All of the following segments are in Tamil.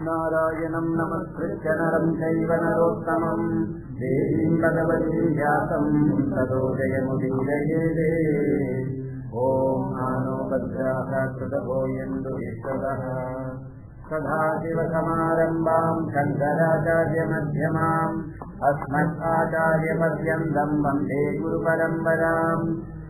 नारायणम् नमस्कृत्य नरम् चैव नरोत्तमम् देवीम् भगवतीम् व्यासम् ततो जयमुदीरयेदे ॐ नानो भद्राः कृतभो यन्तु विश्वतः सदाशिवसमारम्भाम् शङ्कराचार्यमध्यमाम् अस्मत्आचार्यपर्यन्तम् वन्दे गुरुपरम्पराम्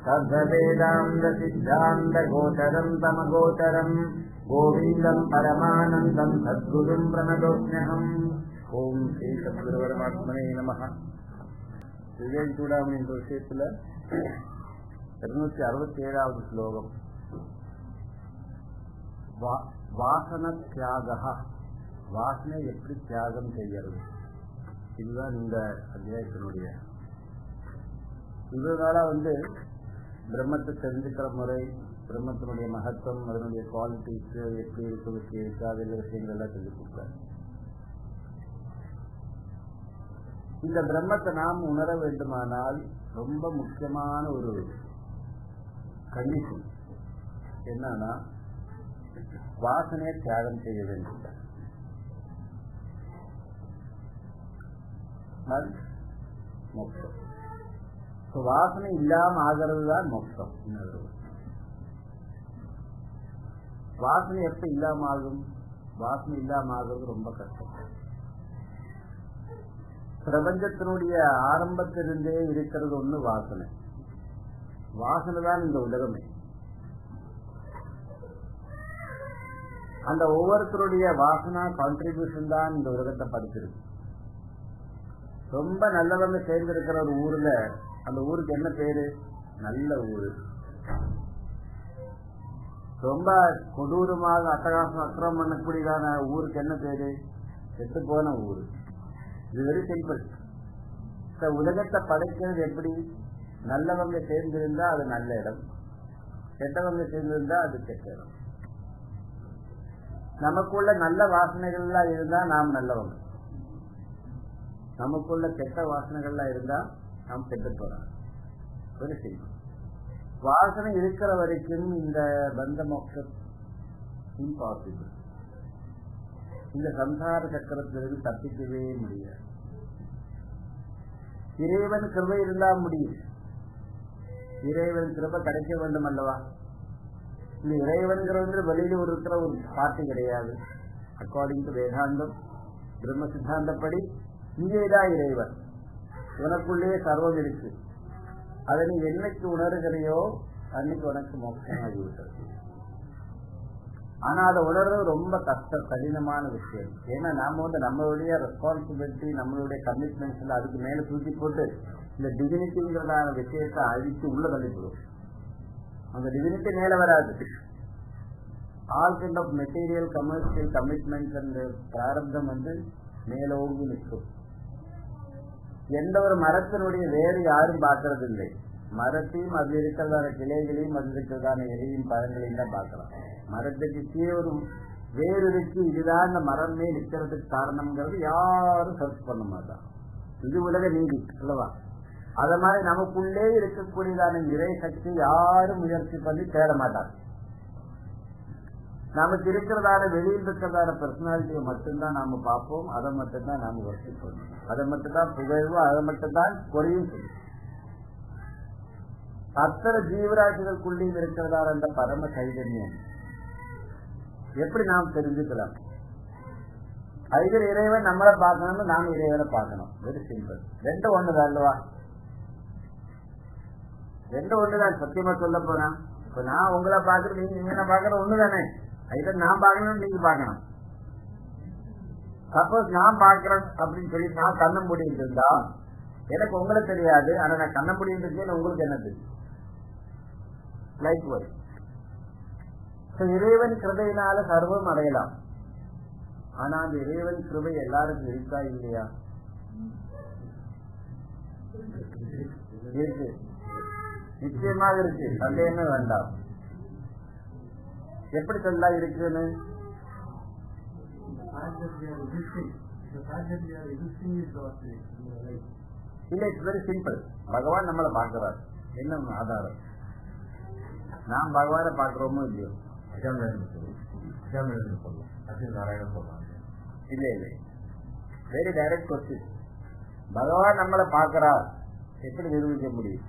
सद्भवेदान्तसिद्धान्तगोचरम् तमगोचरम् गोविन्दम् परमानन्दम् सद्गुरुम् प्रणतोऽस्म्यहम् ॐ ஸ்ரீ சத்குருவரமாத்மனே நம விவேக் சூடாமணி என்ற விஷயத்துல இருநூத்தி அறுபத்தி ஏழாவது ஸ்லோகம் வா- வாசன தியாக வாசனை எப்படி தியாகம் செய்யறது இதுதான் இந்த அத்தியாயத்தினுடைய இதனால வந்து பிரம்மத்தை தெரிஞ்சுக்கிற முறை பிரம்மத்தினுடைய மகத்துவம் அதனுடைய குவாலிட்டிஸ் எப்படி இருக்கு எப்படி இருக்கு அதில் விஷயங்கள் எல்லாம் சொல்லி கொடுத்தாரு இந்த பிரம்மத்தை நாம் உணர வேண்டுமானால் ரொம்ப முக்கியமான ஒரு கண்டிஷன் என்னன்னா வாசனையை தியாகம் செய்ய வேண்டும் அது மோட்சம் So, வாசனை இல்லாம ஆகிறது தான் மோட்சம் இன்னொரு word. வாசனை எப்ப இல்லாம ஆகும் வாசனை இல்லாம ஆகிறது ரொம்ப கஷ்டம் பிரபஞ்சத்தினுடைய ஆரம்பத்திலிருந்தே இருக்கிறது ஒண்ணு வாசனை வாசனை தான் இந்த உலகமே அந்த ஒவ்வொருத்தருடைய வாசனா கான்ட்ரிபியூஷன் தான் இந்த உலகத்தை படிச்சிருக்கு ரொம்ப நல்லவங்க சேர்ந்திருக்கிற ஒரு ஊர்ல அந்த ஊருக்கு என்ன பேரு நல்ல ஊரு ரொம்ப கொடூரமாக அட்டகாசம் அக்கிரமம் பண்ணக்கூடியதான ஊருக்கு என்ன பேரு செத்து போன ஊரு இது வெரி சிம்பிள் இந்த உலகத்தை படைக்கிறது எப்படி நல்லவங்க சேர்ந்திருந்தா அது நல்ல இடம் கெட்டவங்க சேர்ந்திருந்தா அது கெட்ட இடம் நமக்குள்ள நல்ல வாசனைகள்லாம் இருந்தா நாம் நல்லவங்க நமக்குள்ள கெட்ட வாசனைகள்லாம் இருந்தா நாம் கெட்டு போறோம் ஒரு சிம்பிள் வாசனை இருக்கிற வரைக்கும் இந்த பந்த மோட்சம் இம்பாசிபிள் இந்த சம்சார சக்கரத்திலிருந்து தப்பிக்கவே முடியாது இறைவன் கிருபை இருந்தா முடியும் இறைவன் கிருபை கிடைக்க வேண்டும் அல்லவா இந்த இறைவன்கிறது வெளியில ஒரு இருக்கிற ஒரு பாட்டு கிடையாது அக்கார்டிங் டு வேதாந்தம் பிரம்ம சித்தாந்தப்படி இங்கேதான் இறைவன் உனக்குள்ளே சர்வம் இருக்கு அதை நீ என்னைக்கு உணர்கிறையோ அன்னைக்கு உனக்கு மோட்சம் ஆகிவிட்டது ஆனா அதை உணர்றது ரொம்ப கஷ்ட கடினமான விஷயம் ஏன்னா நாம வந்து நம்மளுடைய ரெஸ்பான்சிபிலிட்டி நம்மளுடைய கமிட்மெண்ட்ஸ்ல அதுக்கு மேல தூக்கி போட்டு இந்த டிவினிட்டிங்கிறதான விஷயத்தை அழித்து உள்ள தள்ளிவிடும் அந்த டிவினிட்டி மேல வராது all kind of material commercial commitments அந்த பிராரப்தம் வந்து மேலோங்கி நிற்கும் எந்த ஒரு மரத்தினுடைய வேறு யாரும் பார்க்கறது இல்லை மரத்தையும் அது இருக்கிறதான கிளைகளையும் அது இருக்கிறதான இலையும் பழங்களையும் தான் பார்க்கலாம் மரத்துக்கு கீழே ஒரு வேறு இருக்கு இதுதான் இந்த மரமே நிற்கிறதுக்கு காரணம்ங்கிறது யாரும் சர்ச் பண்ண மாட்டான் இது உலக நீதி அல்லவா அத மாதிரி நமக்குள்ளே இருக்கக்கூடியதான இறை சக்தி யாரும் முயற்சி பண்ணி தேட மாட்டாங்க நமக்கு இருக்கிறதான வெளியில் இருக்கிறதான பர்சனாலிட்டியை மட்டும்தான் நாம பார்ப்போம் அதை மட்டும்தான் நாம வர்ஷிப் பண்ணுவோம் அதை மட்டும்தான் புகழ்வோம் அதை மட்டும்தான் குறையும் செய்யும் அத்தனை ஜீவராசிகளுக்குள்ளேயும் இருக்கிறதான அந்த பரம சைதன்யம் எப்படி நாம் தெரிஞ்சுக்கலாம் ஐதர் இறைவன் நம்மளை பார்க்கணும்னு நாம இறைவனை பார்க்கணும் வெரி சிம்பிள் ரெண்டும் ஒண்ணுதான் அல்லவா ரெண்டும் ஒண்ணுதான் சத்தியமா சொல்ல போனா இப்ப நான் உங்களை பாக்குறது நீங்க என்ன பாக்குற ஒண்ணுதானே ஐதர் நான் பார்க்கணும் நீங்க பார்க்கணும் சப்போஸ் நான் பார்க்கிறேன் அப்படின்னு சொல்லி நான் கண்ண முடியும் இருந்தா எனக்கு உங்களை தெரியாது ஆனா நான் கண்ண முடியும் இருக்கேன்னு உங்களுக்கு என்ன தெரியும் லைக் ஒரு இறைவன் கிருபையினால சர்வம் அடையலாம் ஆனா அந்த இறைவன் கிருபை எல்லாருக்கும் இருக்கா இல்லையா இருக்கு நிச்சயமாக இருக்கு சந்தேகமே வேண்டாம் எப்படி சொல்லா இருக்குன்னு இல்ல இட்ஸ் வெரி சிம்பிள் பகவான் நம்மளை பார்க்கிறார் என்ன ஆதாரம் நாம் பகவானை பார்க்கிறோமோ இல்லையோ அஜாமிழன் சொல்லலாம் அஜாமிழன் சொல்லலாம் அஜய் நாராயணன் சொல்லலாம் இல்ல இல்ல வெரி டைரக்ட் கொஸ்டின் பகவான் நம்மளை பார்க்கிறார் எப்படி நிரூபிக்க முடியும்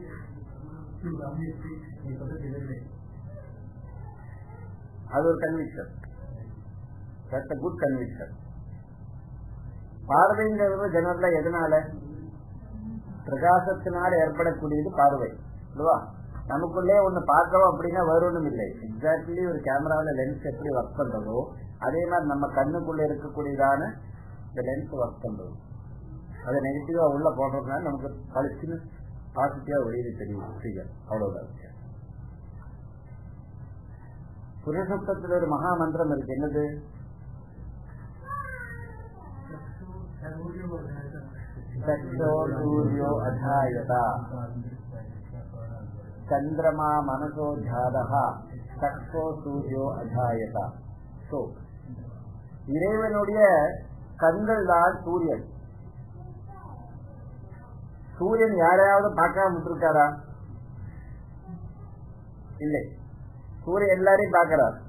அது ஒரு conviction that's a good conviction பார்வைங்கிறது ஜெனரலா எதனால பிரகாசத்தினால் ஏற்படக்கூடியது பார்வை இல்லவா நமக்குள்ளே ஒண்ணு பார்க்கிறோம் அப்படின்னா வருவனும் இல்லை எக்ஸாக்ட்லி ஒரு கேமராவில லென்ஸ் எப்படி ஒர்க் பண்றதோ அதே மாதிரி நம்ம கண்ணுக்குள்ள இருக்கக்கூடியதான இந்த லென்ஸ் ஒர்க் பண்றது அதை நெகட்டிவா உள்ள போடுறதுனால நமக்கு பளிச்சுன்னு பாசிட்டிவா வெளியில தெரியும் ஃபிகர் அவ்வளவுதான் விஷயம். புருஷத்துவத்தில் ஒரு மகா மந்திரம் இருக்கு என்னது சக்ஷோ சூரியோ அதாயதா சந்திரமா மனசோ ஜாதகா சக்ஷோ சூரியோ அதாயதா சோ இறைவனுடைய கண்கள் தான் சூரியன் சூரியன் யாரையாவது பார்க்காம விட்டுருக்காரா இல்லை சூரியன் எல்லாரையும் பார்க்கிறார்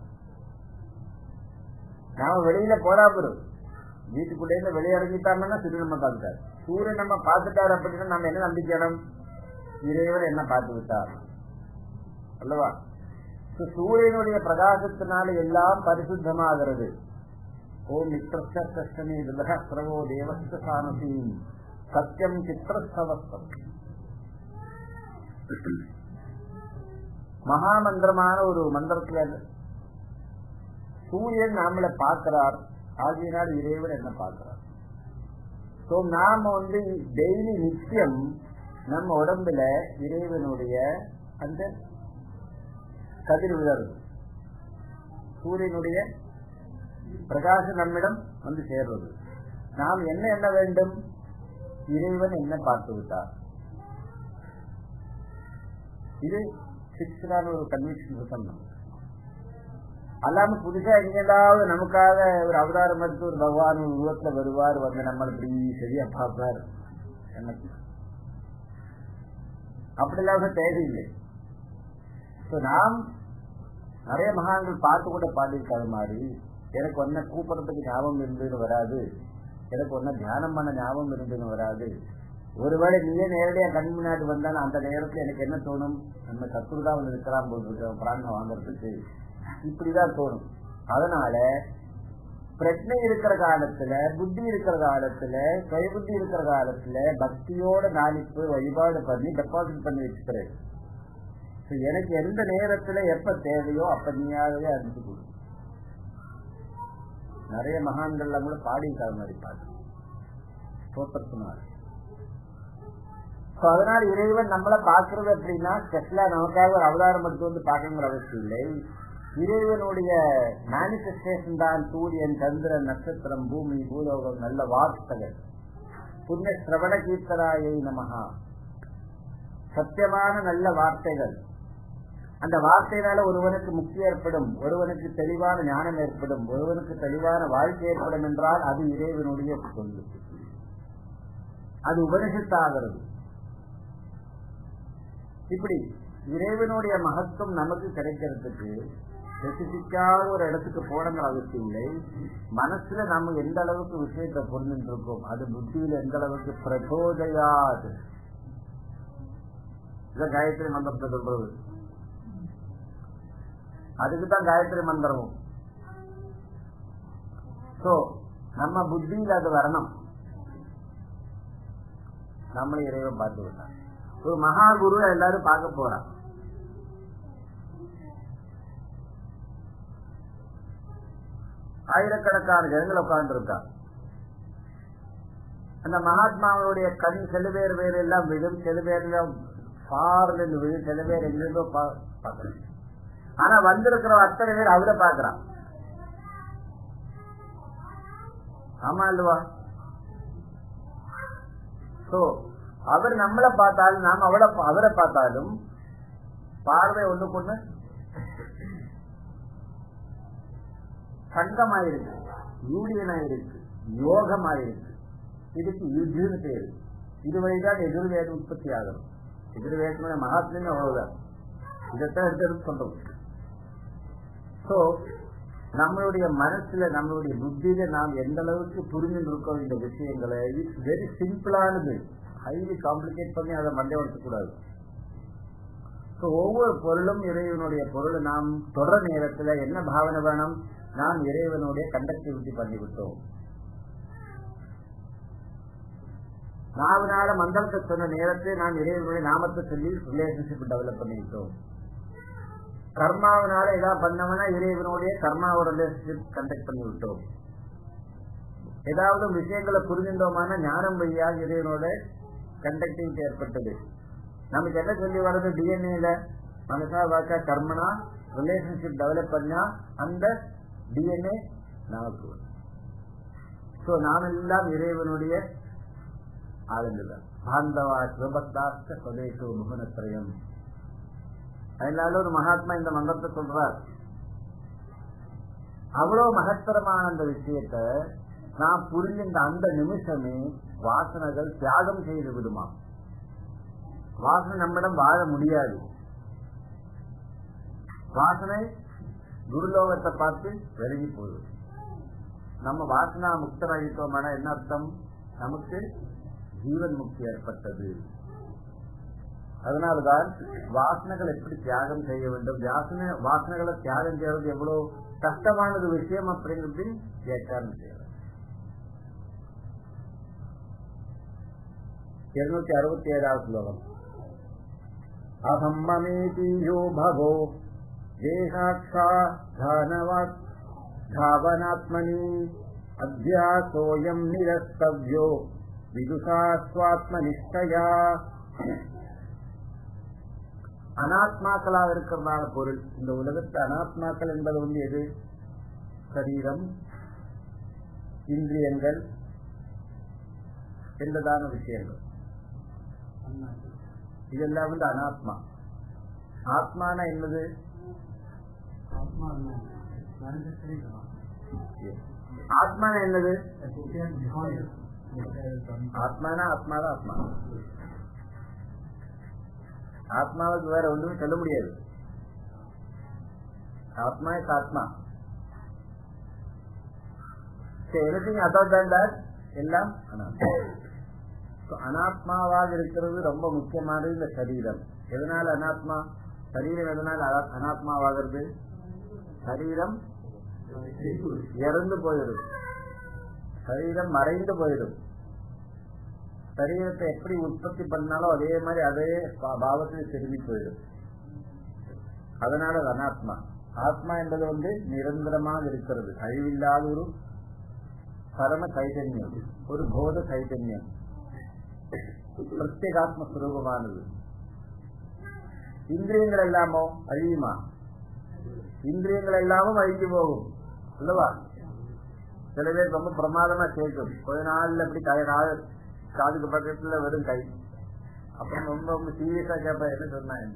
நாம வெளியில போடா போறோம் வீட்டுக்குள்ளே இருந்து வெளியிறங்கிட்டாங்கன்னா சூரியன் நம்ம பார்த்துட்டார் சூரியன் நம்ம பார்த்துட்டார் அப்படின்னா நம்ம என்ன நம்பிக்கணும் இறைவன் என்ன பார்த்து விட்டார் அல்லவா So, சூரியனுடைய பிரகாசத்தினால எல்லாம் பரிசுத்தமாகிறது ஓம் மித்திரஸ்த கஷ்டமே விலகஸ்ரவோ தேவஸ்த சானசி சத்தியம் சித்திரஸ்தவஸ்தம் மகாமந்திரமான ஒரு மந்திரத்துல சூரியன் நாமளை பார்க்கிறார் ஆகியனால் இறைவன் என்ன பார்க்கிறார் சோ நாம வந்து டெய்லி நித்தியம் நம்ம உடம்புல இறைவனுடைய அந்த கதிர் விழருது சூரியனுடைய பிரகாசம் நம்மிடம் வந்து சேர்றது நாம் என்ன என்ன வேண்டும் இறைவன் என்ன பார்த்து விட்டார் இது சிக்ஸ்டான ஒரு கன்விக்ஷன் இருக்கணும் அல்லாம புதுசா எங்கேயாவது நமக்காக ஒரு அவதாரம் எடுத்து ஒரு பகவான் ஒரு உருவத்துல வருவார் வந்து நம்ம இப்படி சரியா பார்ப்பார் எனக்கு அப்படிலாம் தேவையில்லை So, நாம் நிறைய மகான்கள் பார்த்து கூட பாடியிருக்காத மாதிரி எனக்கு ஒன்ன கூப்பிடறதுக்கு ஞாபகம் இருந்ததுன்னு வராது எனக்கு ஒன்ன தியானம் பண்ண ஞாபகம் இருந்ததுன்னு வராது ஒருவேளை நீயே நேரடியா கண் முன்னாடி வந்தாலும் அந்த நேரத்துல எனக்கு என்ன தோணும் நம்ம சத்துருதா வந்து இருக்கிறான் போது இருக்கிறோம் பிராணம் வாங்குறதுக்கு இப்படிதான் தோணும் அதனால பிரச்சனை இருக்கிற காலத்துல புத்தி இருக்கிற காலத்துல கைபுத்தி இருக்கிற காலத்துல பக்தியோட நாளைக்கு வழிபாடு பண்ணி டெபாசிட் பண்ணி வச்சுக்கிறேன் So, எனக்கு எந்த நேரத்துல எப்ப தேவையோ அப்ப நீயாகவே அறிஞ்சு கொடு நிறைய மகான்கள்லாம் கூட பாடிக்காத மாதிரி பாடு ஸ்தோத்திரத்தினார் So, அதனால இறைவன் நம்மள பாக்குறது அப்படின்னா ஸ்பெஷலா நமக்காக ஒரு அவதாரம் எடுத்து வந்து பார்க்கணுங்கிற அவசியம் இல்லை இறைவனுடைய மேனிபெஸ்டேஷன் தான் சூரியன் சந்திரன் நட்சத்திரம் பூமி பூலோகம் நல்ல வார்த்தைகள் புண்ணிய சிரவண கீர்த்தனாயை நமகா சத்தியமான நல்ல வார்த்தைகள் அந்த வார்த்தையினால ஒருவனுக்கு முக்தி ஏற்படும் ஒருவனுக்கு தெளிவான ஞானம் ஏற்படும் ஒருவனுக்கு தெளிவான வாழ்க்கை ஏற்படும் என்றால் அது இறைவனுடைய சொல்லு அது உபனிஷத்தாகிறது இப்படி இறைவனுடைய மகத்துவம் நமக்கு கிடைக்கிறதுக்கு ஸ்பெசிபிக்காக ஒரு இடத்துக்கு போனங்கிற அவசியம் இல்லை மனசுல நம்ம எந்த அளவுக்கு விஷயத்தை புரிஞ்சுட்டு இருக்கோம் அது புத்தியில எந்த அளவுக்கு பிரபோதையாது இத காயத்ரி மந்திரத்தை சொல்றது அதுக்குதான் காயத்ரி மந்திரமும் சோ நம்ம புத்தியில அது வரணும் நம்மளை இறைவன் பார்த்து விட்டான் ஒரு மகா குரு எல்லாரும் பார்க்க போறான் ஆயிரக்கணக்கான ஜனங்கள் உட்கார்ந்து இருக்கா அந்த மகாத்மாவுடைய கண் சில பேர் வேறு எல்லாம் விழும் சில பேர் எல்லாம் ஃபார்ல இருந்து விழும் சில பேர் எங்கிருந்தோ பாக்குறேன் ஆனா வந்திருக்கிற அத்தனை பேர் அவரை பாக்குறான் ஆமா இல்லவா சோ அவர் நம்மளை பார்த்தாலும் நாம் அவளை அவரை பார்த்தாலும் பார்வை ஒண்ணுக்கு ஒண்ணு சங்கமாயிருக்கு யூனியனாயிருக்கு யோகமாயிருக்கு இதுக்கு யுத்தின்னு பேரு இது வழிதான் எதிர்வேதம் உற்பத்தி ஆகணும் எதிர்வேதமே மகாத்மே அவ்வளவுதான் இதைத்தான் எடுத்து சொல்றோம் சோ நம்மளுடைய மனசுல நம்மளுடைய புத்தியில நாம் எந்த அளவுக்கு புரிஞ்சு இருக்கோம் இந்த விஷயங்களை இட்ஸ் வெரி சிம்பிளானது ஹைலி காம்ப்ளிகேட் பண்ணி அதை மண்டை கூடாது So, ஒவ்வொரு பொருளும் இறைவனுடைய பொருள் நாம் தொடர நேரத்துல என்ன பாவனை வேணும் நாம் இறைவனுடைய கண்டக்டிவிட்டி பண்ணிவிட்டோம் நாவனால மந்திரத்தை சொன்ன நேரத்தை நாம் இறைவனுடைய நாமத்தை சொல்லி ரிலேஷன்ஷிப் டெவலப் பண்ணிவிட்டோம் கர்மாவனால ஏதாவது பண்ணவனா இறைவனுடைய கர்மாவோட ரிலேஷன்ஷிப் கண்டக்ட் பண்ணி விட்டோம் ஏதாவது விஷயங்களை புரிஞ்சிருந்தோமான ஞானம் வழியாக இறைவனோட கண்டக்டிவிட்டி ஏற்பட்டது நமக்கு என்ன சொல்லி வர்றது டிஎன்ஏல மனசா வாக்கா கர்மனா ரிலேஷன்ஷிப் டெவலப் பண்ணா அந்த டிஎன்ஏ நமக்கு வரும் சோ நாமெல்லாம் இறைவனுடைய ஆளுங்கள் பாந்தவா சிவபக்தாஸ்த சொதேசோ முகனத்திரயம் அதனால ஒரு மகாத்மா இந்த மந்திரத்தை சொல்றார் அவ்வளவு மகத்தரமான அந்த விஷயத்தை நான் புரிஞ்சின்ற அந்த நிமிஷமே வாசனைகள் தியாகம் செய்து விடுமா வாசனை நம்மிடம் வாழ முடியாது வாசனை குருலோகத்தை பார்த்து விலகி போகுது நம்ம வாசனா முக்தராகிட்டோம்னா என்ன அர்த்தம் நமக்கு ஜீவன் முக்தி ஏற்பட்டது அதனால்தான் வாசனைகள் எப்படி தியாகம் செய்ய வேண்டும் வாசனை வாசனைகளை தியாகம் செய்யறது எவ்வளவு கஷ்டமானது விஷயம் அப்படிங்கிறது வியாக்கியானம் செய்யறது இருநூத்தி அறுபத்தி ஏழாவது ஸ்லோகம் அகம் மமேதியோ பவோ தேகாட்சா தானவாத் தாவனாத்மனி அத்தியாசோயம் நிரஸ்தவ்யோ விதுஷா சுவாத்மனிஷ்டயா அனாத்மாக்களாக இருக்கிறதான பொருள் இந்த உலகத்து அனாத்மாக்கள் என்பது வந்து எது சரீரம் இந்திரியங்கள் என்றதான விஷயங்கள் இதெல்லாம் வந்து அனாத்மா ஆத்மானா என்னது ஆத்மானா என்னது ஆத்மானா ஆத்மாதான் ஆத்மா ஆத்மாவுக்கு வேற ஒன்றுமே சொல்ல முடியாது ஆத்மா இஸ் ஆத்மா எனிதிங் அதர் தன் தட் எல்லாம் அனாத்மா So, அனாத்மாவாக இருக்கிறது ரொம்ப முக்கியமானது இந்த சரீரம் எதனால அனாத்மா சரீரம் எதனால அனா- அனாத்மாவாகிறது சரீரம் இறந்து போயிடும் சரீரம் மறைந்து போயிடும் சரீரத்தை எப்படி உற்பத்தி பண்ணாலும் அதே மாதிரி அதே பா- பாவத்தில் திரும்பி போயிடும் அதனால அது அனாத்மா ஆத்மா என்பது வந்து நிரந்தரமாக இருக்கிறது அழிவில்லாத ஒரு பரம சைதன்யம் ஒரு போத சைதன்யம் பிரத்யேகாத்ம சுரூபமானது இந்திரியங்கள் எல்லாமோ அழியுமா இந்திரியங்கள் எல்லாமும் அழிஞ்சு போகும் அல்லவா சில பேர் ரொம்ப பிரமாதமா கேட்கும் கொஞ்ச நாள்ல அப்படி கை காது காதுக்கு பக்கத்துல வெறும் கை அப்புறம் ரொம்ப ரொம்ப சீரியஸா கேட்பா என்ன சொன்னாங்க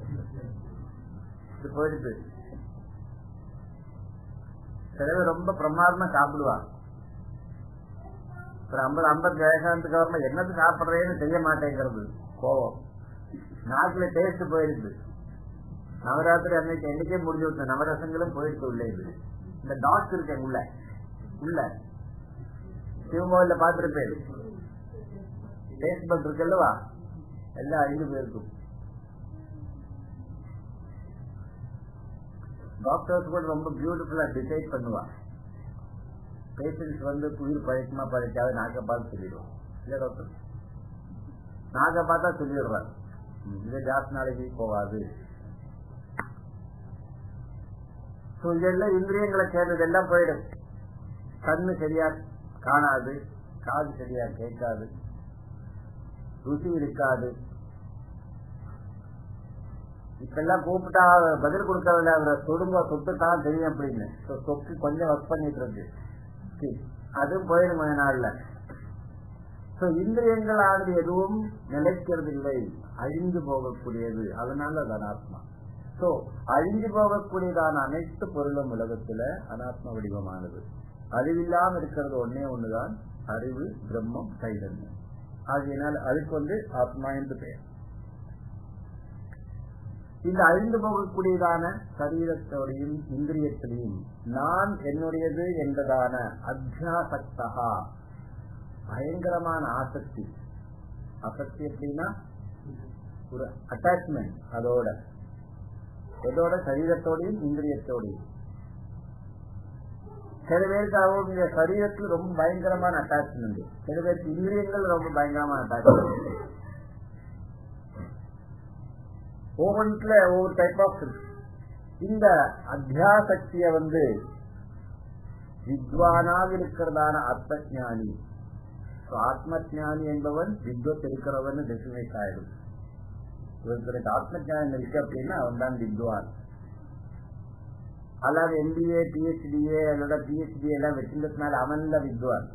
இது போயிடுது சில பேர் ரொம்ப பிரமாதமா சாப்பிடுவா ஒரு ஐம்பது ஐம்பது வயசானதுக்கு அப்புறமா என்னது சாப்பிடுறேன்னு செய்ய மாட்டேங்கிறது கோவம் நாக்குல டேஸ்ட் போயிடுது நவராத்திரி அன்னைக்கு என்னைக்கே முடிஞ்சு விட்ட நவரசங்களும் போயிடுச்சு உள்ள இது இந்த டாட்ஸ் இருக்கேன் உள்ள உள்ள சிவமோகில பாத்திருப்பேன் டேஸ்ட் பட் இருக்குல்லவா எல்லாம் அழிந்து போயிருக்கும் டாக்டர்ஸ் கூட ரொம்ப பியூட்டிஃபுல்லா டிசைட் பண்ணுவா பேஷண்ட்ஸ் வந்து உயிர் பழைக்குமா பழைக்காது நாக்க பார்த்து சொல்லிடுவோம் இல்ல டாக்டர் நாக்க பார்த்தா சொல்லிடுறாங்க இது ஜாஸ்தி நாளைக்கு போகாது So, இதெல்லாம் இந்திரியங்களை சேர்ந்ததெல்லாம் போயிடும் கண்ணு சரியா காணாது காது சரியா கேட்காது ருசி இருக்காது இப்பெல்லாம் கூப்பிட்டா பதில் கொடுக்கறதில்ல அவரை தொடுங்க தொட்டுட்டான் தெரியும் அப்படின்னு So, தொக்கு கொஞ்சம் ஒர்க் பண்ணிட்டு இருக்கு சரி, அதுவும் போயிடும் கொஞ்ச நாள்ல So, இந்திரியங்கள் ஆனது எதுவும் நிலைக்கிறது இல்லை அழிந்து போகக்கூடியது அதனால அது அனாத்மா சோ அழிஞ்சு போகக்கூடியதான அனைத்து பொருளும் உலகத்துல அனாத்ம வடிவமானது அறிவில்லாம இருக்கிறது ஒன்னே ஒண்ணுதான் அறிவு பிரம்மம் சைதன்யம் ஆகையினால் அதுக்கு வந்து ஆத்மா என்று பெயர் இந்த அழிந்து போகக்கூடியதான சரீரத்தோடையும் இந்திரியத்திலையும் நான் என்னுடையது என்பதான அத்தியாசக்தகா பயங்கரமான ஆசக்தி ஆசக்தி எப்படின்னா ஒரு அட்டாச்மெண்ட் அதோட எதோட சரீரத்தோடையும் இந்திரியத்தோடையும் சில பேருக்கு அவங்க இந்த சரீரத்தில் ரொம்ப பயங்கரமான அட்டாச்மெண்ட் சில பேருக்கு இந்திரியங்கள் ரொம்ப பயங்கரமான அட்டாச்மெண்ட் ஒவ்வொன்றுல ஒவ்வொரு டைப் ஆஃப் இருக்கு இந்த அத்தியாசக்திய வந்து வித்வானாக இருக்கிறதான ஆத்மஜானி ஆத்மஜானி என்பவன் வித்வத் இருக்கிறவன் டெசினேட் ஆயிடும் இவருக்கு ஆத்மஜானம் இருக்கு அப்படின்னா அவன் தான் வித்வான் அல்லாது எம்பிஏ பிஹெச்டிஏ அல்லது பிஹெச்டி எல்லாம் வச்சிருந்ததுனால அவன் தான் வித்வான்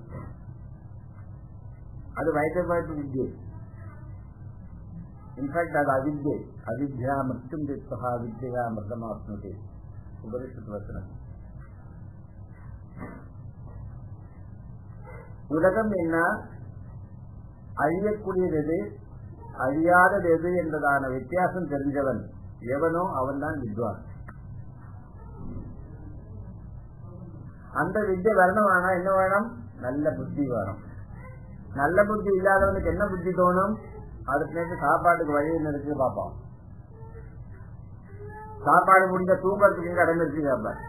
அது வயது வித்யை இன்ஃபேக்ட் அது அவித்யை அவித்யா மிருத்தும் தித்வா வித்யா மிருதமாப்னுதே உபனிஷத்து வசனம் உலகம் என்ன அழியக்கூடியது எது அழியாதது எது என்பதான வித்தியாசம் தெரிஞ்சவன் எவனோ அவன் தான் வித்வான் அந்த வித்தை வரணுமானா என்ன வேணும் நல்ல புத்தி வேணும் நல்ல புத்தி இல்லாதவனுக்கு என்ன புத்தி தோணும் அதுக்கு நேற்று சாப்பாட்டுக்கு வழி என்ன இருக்கு பாப்போம் சாப்பாடு முடிஞ்ச தூக்கத்துக்கு இங்க இடம் இருக்கு கேட்பார்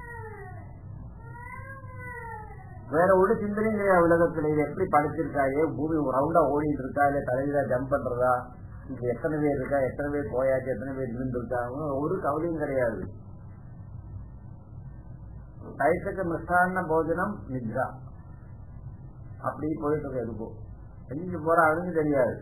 வேற ஒரு சிந்தனையும் கிடையாது உலகத்துல இது எப்படி படிச்சிருக்காயே பூமி ரவுண்டா ஓடிட்டு இருக்கா இல்ல தலையில ஜம்ப் பண்றதா இங்க எத்தனை பேர் இருக்கா எத்தனை பேர் போயாச்சு எத்தனை பேர் இருந்திருக்காங்க ஒரு கவலையும் கிடையாது டயத்துக்கு மிஸ்டான போஜனம் நித்ரா அப்படி போயிட்டு இருக்கு எதுக்கும் செஞ்சு போற அவனுக்கு தெரியாது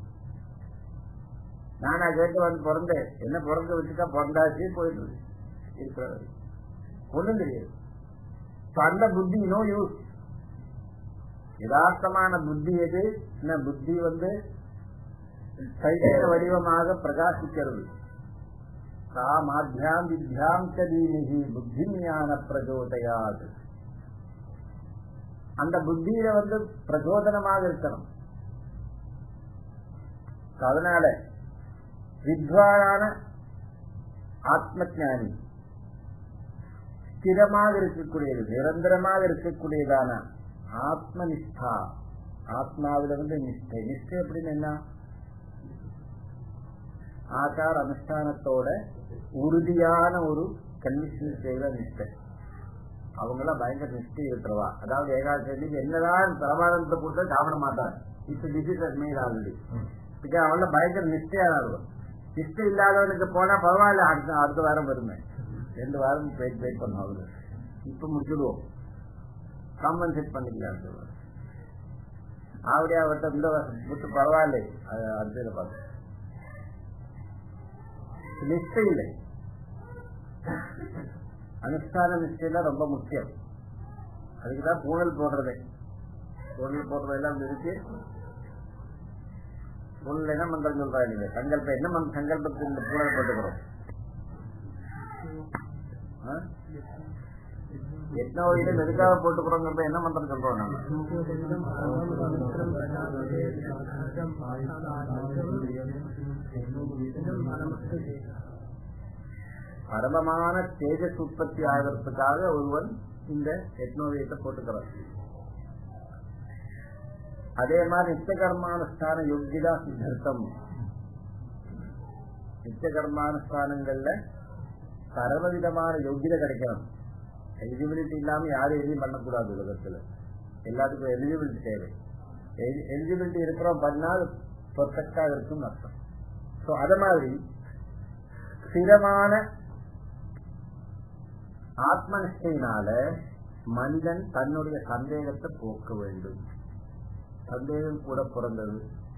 நானா கேட்டு வந்து பிறந்தேன் என்ன பிறந்த வச்சுட்டா பிறந்தாச்சு போயிட்டு இருக்கு இருக்கிறது ஒண்ணும் தெரியாது அந்த புத்தி நோ யூஸ் யதார்த்தமான புத்தி எது என்ன புத்தி வந்து சைத்தன்ய வடிவமாக பிரகாசிக்கிறது காமாத்தியாம் வித்யாம் சதீனிகி புத்தி ஞான பிரச்சோதயாது அந்த புத்தியில வந்து பிரச்சோதனமாக இருக்கணும் அதனால வித்வானான ஆத்ம ஜானி ஸ்திரமாக இருக்கக்கூடியது நிரந்தரமாக இருக்கக்கூடியதான ஆத்மனிஷ்டா ஆத்மாவில வந்து நிஷ்டை நிஷ்டை அப்படின்னு என்ன ஆச்சார அனுஷ்டானத்தோட உறுதியான ஒரு கண்டிஷன் செய்த நிஷ்டை அவங்கெல்லாம் பயங்கர நிஷ்டை இருக்கிறவா அதாவது ஏகாதசி என்னதான் பிரமாதத்தை போட்டு சாப்பிட மாட்டாங்க இப்ப டிசிஷன் மீது ஆல்ரெடி அவங்கள பயங்கர நிஷ்டையானவர்கள் நிஷ்டை இல்லாதவனுக்கு போனா பரவாயில்ல அடுத்த அடுத்த வாரம் வருமே ரெண்டு வாரம் வெயிட் வெயிட் பண்ண அவரு இப்ப முடிச்சுடுவோம் காம்பன்சேட் பண்ணிக்கலாம் ஆவடியா அவர்கிட்ட இந்த விட்டு பரவாயில்ல அடுத்த பார்த்து நிஷ்டை இல்லை அனுஷ்டான நிஷ்டையில ரொம்ப முக்கியம் அதுக்குதான் பூனல் போடுறதே பூனல் போடுறதெல்லாம் இருக்கு பூனல் என்ன மந்திரம் சொல்றா நீங்க சங்கல்ப என்ன மந்திர சங்கல்பத்துக்கு இந்த பூனல் போட்டுக்கிறோம் எத்தனை எதுக்காக போட்டுக்கிறோங்கிறத என்ன மந்திரம் சொல்றோம் நம்ம பரமமான தேஜஸ் உற்பத்தி ஆகிறதுக்காக ஒருவன் இந்த எட்னோவியத்தை போட்டுக்கிறான் அதே மாதிரி நித்தியகர்மானுஷ்டான யோகிதா சித்தர்த்தம் நித்தியகர்மானுஷ்டானங்கள்ல சர்வவிதமான யோகியதை கிடைக்கணும் எலிஜிபிலிட்டி இல்லாம யாரும் எதையும் பண்ணக்கூடாது உலகத்துல எல்லாத்துக்கும் எலிஜிபிலிட்டி தேவை எலிஜிபிலிட்டி இருக்கிறோம் பண்ணால் பெர்ஃபெக்டா இருக்கும் அர்த்தம் ஸோ அத மாதிரி ஸ்திரமான ஆத்மனிஷ்டையினால மனிதன் தன்னுடைய சந்தேகத்தை போக்க வேண்டும் சந்தேகம் கூட பிறந்தது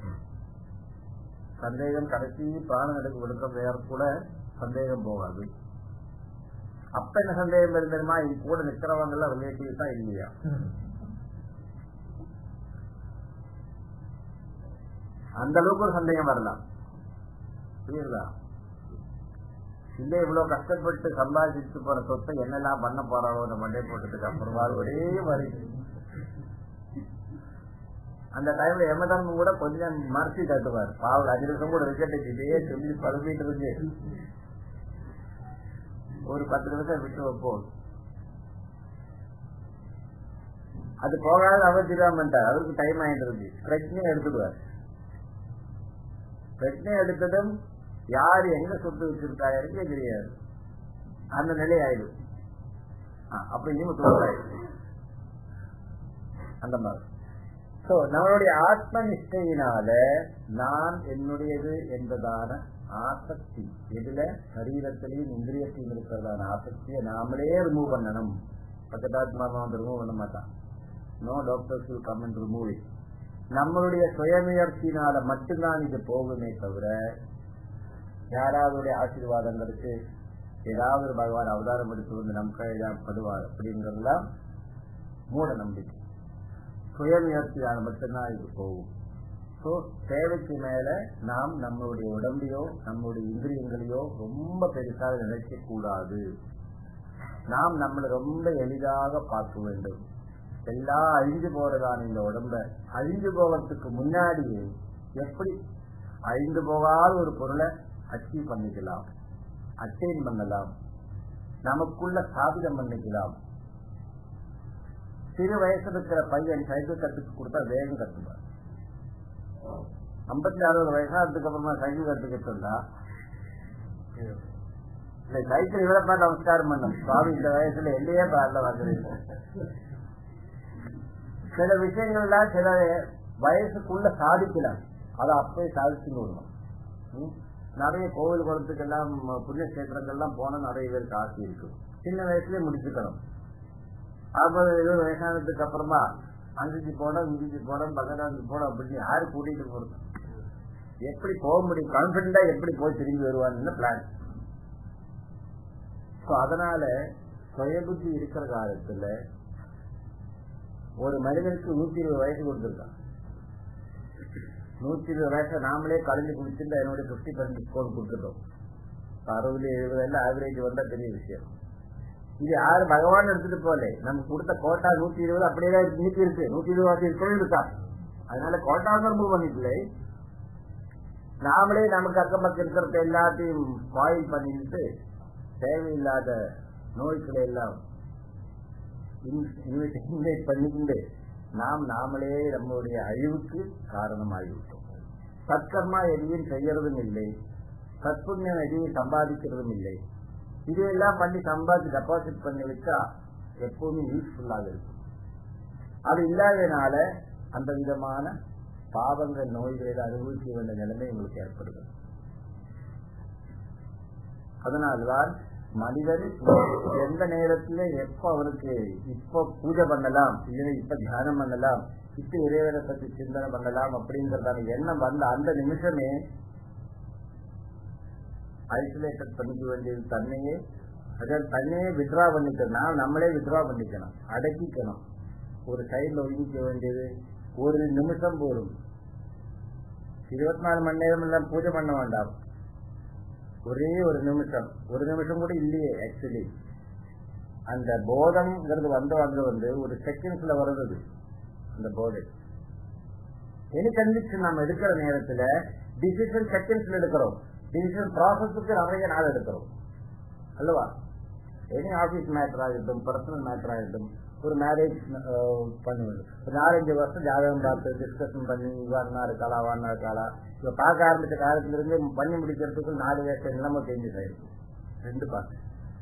சந்தேகம் கடைசி பிராணம் எடுக்க கொடுக்க வேற கூட சந்தேகம் போகாது அப்ப என்ன சந்தேகம் இருந்ததுமா இது கூட நிக்கிறவங்க எல்லாம் ரிலேட்டிவ் தான் இல்லையா அந்த அளவுக்கு ஒரு சந்தேகம் வரலாம் புரியுதா இல்ல இவ்வளவு கஷ்டப்பட்டு சம்பாதிச்சுட்டு போற சொத்தை என்னெல்லாம் பண்ண போறாளோ மண்டை போட்டதுக்கு அப்புறமா ஒரே வரி அந்த டைம்ல எமதர்மம் கூட கொஞ்சம் மறைச்சு கட்டுவார் பாவம் அஞ்சு நிமிஷம் கூட விக்கெட் இதே சொல்லி பழுப்பிட்டு இருந்து ஒரு பத்து நிமிஷம் விட்டு வைப்போம் அது போகாத அவர் திருவாமட்டார் அவருக்கு டைம் ஆயிட்டு இருக்கு பிரச்சனையை எடுத்துடுவார் பிரச்சனை எடுத்ததும் யார் எங்க சொத்து வச்சிருக்காருக்கே தெரியாது அந்த நிலை ஆயிடும் அப்ப இனிமே தோற்றாயிடும் அந்த மாதிரி சோ நம்மளுடைய ஆத்ம நிஷ்டையினால நான் என்னுடையது என்பதான ஆசக்தி எதுல சரீரத்திலையும் இந்திரியத்தையும் இருக்கிறதான ஆசக்தியை நாமளே ரிமூவ் பண்ணணும் பக்கத்தாத்மா வந்து ரிமூவ் பண்ண மாட்டான் no doctors will come and remove it நம்மளுடைய சுயமுயற்சியினால மட்டும்தான் இது போகுமே தவிர யாராவது ஆசீர்வாதங்களுக்கு ஏதாவது பகவான் அவதாரம் எடுத்து வந்து நம் கையாப்படுவார் அப்படிங்கறதுலாம் மூட நம்பிக்கை சுயமுயற்சியால் மட்டும்தான் இது போகும் ஸோ தேவைக்கு மேல நாம் நம்மளுடைய உடம்பையோ நம்மளுடைய இந்திரியங்களையோ ரொம்ப பெருசாக நினைக்க கூடாது நாம் நம்மளை ரொம்ப எளிதாக பார்க்க வேண்டும் எல்லாம் அழிஞ்சு போறதான இந்த உடம்ப அழிஞ்சு போவதற்கு முன்னாடியே எப்படி அழிந்து போகாத ஒரு பொருளை அச்சீவ் பண்ணிக்கலாம் அட்டைன் பண்ணலாம் நமக்குள்ள சாதிதம் பண்ணிக்கலாம் சிறு வயசுல இருக்கிற பையன் சைக்கிள் கத்துக்கு கொடுத்தா வேகம் கத்துப்பார் ஐம்பத்தி அறுபது வயசா அதுக்கப்புறமா சைக்கிள் கத்துக்கிட்டு இருந்தா இந்த சைக்கிள் இவ்வளவு நமஸ்காரம் பண்ணும் சுவாமி இந்த வயசுல எல்லையே பாடல வந்துருங்க சில விஷயங்கள்லாம் சில வயசுக்குள்ள சாதிக்கலாம் அதை அப்படியே சாதிச்சுன்னு விடணும் நிறைய கோவில் குளத்துக்கெல்லாம் புண்ணிய கஷேத்திரங்கள்லாம் போனா நிறைய பேருக்கு ஆசை இருக்கு சின்ன வயசுலயே முடிச்சுக்கணும் அறுபது எழுபது வயசானதுக்கு அப்புறமா அஞ்சுக்கு போனோம் இஞ்சுக்கு போனோம் பதினாஞ்சு போனோம் அப்படின்னு யாரு கூட்டிட்டு போறது எப்படி போக முடியும் கான்பிடண்டா எப்படி போய் திரும்பி வருவான்னு பிளான் அதனால சுயபுத்தி இருக்கிற காலத்துல ஒரு மனிதனுக்கு நூத்தி இருபது வயசு கொடுத்துருக்கான் நூத்தி இருபது வயசை நாமளே கலந்து குடிச்சுட்டு என்னுடைய பிப்டி பர்சன்ட் ஸ்கோர் கொடுத்துட்டோம் அறுபது எழுபது எல்லாம் ஆவரேஜ் வந்தா பெரிய விஷயம் இது யாரு பகவான் எடுத்துட்டு போல நமக்கு கொடுத்த கோட்டா நூத்தி இருபது அப்படியே நூத்தி இருக்கு நூத்தி இருபது இருக்கணும் இருக்கா அதனால கோட்டா ரிமூவ் பண்ணிக்கல நாமளே நமக்கு அக்கம் பக்கம் இருக்கிறத எல்லாத்தையும் ஸ்பாயில் பண்ணிட்டு தேவையில்லாத நோய்களை எல்லாம் இன்வைட் பண்ணிக்கிண்டு நாம் நாமளே நம்முடைய அழிவுக்கு காரணமாகிவிட்டோம் சத்கர்மா எதையும் செய்யறதும் இல்லை சத்புண்ணியம் எதையும் சம்பாதிக்கிறதும் இல்லை இதையெல்லாம் பண்ணி சம்பாதி டெபாசிட் பண்ணி வச்சா எப்பவுமே யூஸ்ஃபுல்லாக இருக்கும் அது இல்லாதனால அந்த விதமான பாவங்கள் நோய்களை அனுபவிக்க வேண்டிய நிலைமை உங்களுக்கு ஏற்படுது அதனால்தான் மனிதன் எந்த நேரத்துல எப்ப அவருக்கு இப்ப பூஜை பண்ணலாம் இல்லை இப்ப தியானம் பண்ணலாம் இப்ப இறைவனை பத்தி சிந்தனை பண்ணலாம் அப்படிங்கறதான எண்ணம் வந்த அந்த நிமிஷமே ஐசோலேட்டட் பண்ணிக்க வேண்டியது தன்னையே அதாவது தன்னையே வித்ரா பண்ணிக்கணும் நான் நம்மளே வித்ரா பண்ணிக்கணும் அடக்கிக்கணும் ஒரு சைட்ல ஒதுக்கிக்க வேண்டியது ஒரு நிமிஷம் போதும் இருபத்தி நாலு மணி நேரம் எல்லாம் பூஜை பண்ண வேண்டாம் ஒரே ஒரு நிமிஷம் ஒரு நிமிஷம் கூட இல்லையே ஆக்சுவலி அந்த போதம்ங்கிறது வந்து வந்து வந்து ஒரு செகண்ட்ஸ்ல வருது அந்த போதை எனி கன்விக்ஷன் நம்ம எடுக்கிற நேரத்துல டிசிஷன் செகண்ட்ஸ்ல எடுக்கிறோம் டிசிஷன் ப்ராசஸுக்கு நிறைய நாள் எடுக்கிறோம் அல்லவா எனி ஆபீஸ் மேட்டர் ஆகட்டும் பர்சனல் மேட்டர் ஆகட்டும் ஒரு மேரேஜ் பண்ணுவது ஒரு நாலஞ்சு வருஷம் ஜாதகம் பார்த்து டிஸ்கஷன் பண்ணி இவான்னா இருக்காளா அவான்னா இருக்காளா இப்ப பார்க்க ஆரம்பிச்ச காலத்துல இருந்து பண்ணி முடிக்கிறதுக்கு நாலு வருஷம் நிலைமை சேஞ்சஸ் ஆயிருக்கு ரெண்டு பார்த்து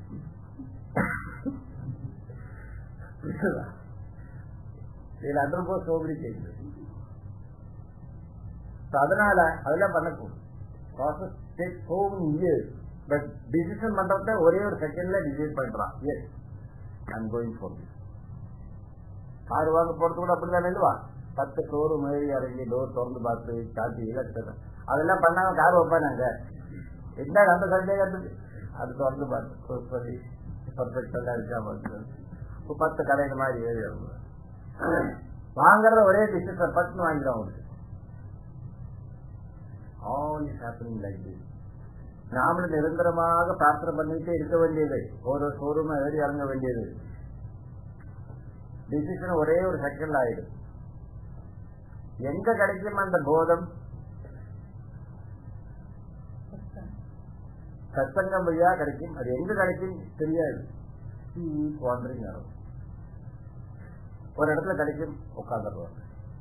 இதுல அண்டர்கோ சோபரி சேஞ்சு அதனால அதெல்லாம் பண்ணக்கூடும் process take so many years but decision பண்றத ஒரே ஒரு செகண்ட்ல டிசைட் பண்றான் yes I'm going for this car வாங்க போறது கூட அப்படிதான் இல்லவா பத்து டோரு மேறி இறங்கி டோர் திறந்து பார்த்து காட்டி இலக்கு அதெல்லாம் பண்ணாம கார் வைப்பானாங்க என்ன அந்த சந்தேகம் அது திறந்து பார்த்து சொல்லி பர்ஃபெக்ட் எல்லாம் இருக்கா பார்த்து பத்து கடைகள் மாதிரி ஏறி வாங்குறத ஒரே டிசிஷன் பட்டுன்னு வாங்கிடும் அவங்களுக்கு all is happening like this நாமளும் நிரந்தரமாக பிரார்த்தனை பண்ணிட்டே இருக்க வேண்டியது ஒரு ஷோரூம் ஏறி இறங்க வேண்டியது டிசிஷன் ஒரே ஒரு செகண்ட் ஆயிடும் எங்க கிடைக்கும் அந்த போதம் சத்சங்கம் வழியா கிடைக்கும் அது எங்க கிடைக்கும் தெரியாது வாண்டரிங் ஆகும் ஒரு இடத்துல கிடைக்கும் உட்காந்துருவாங்க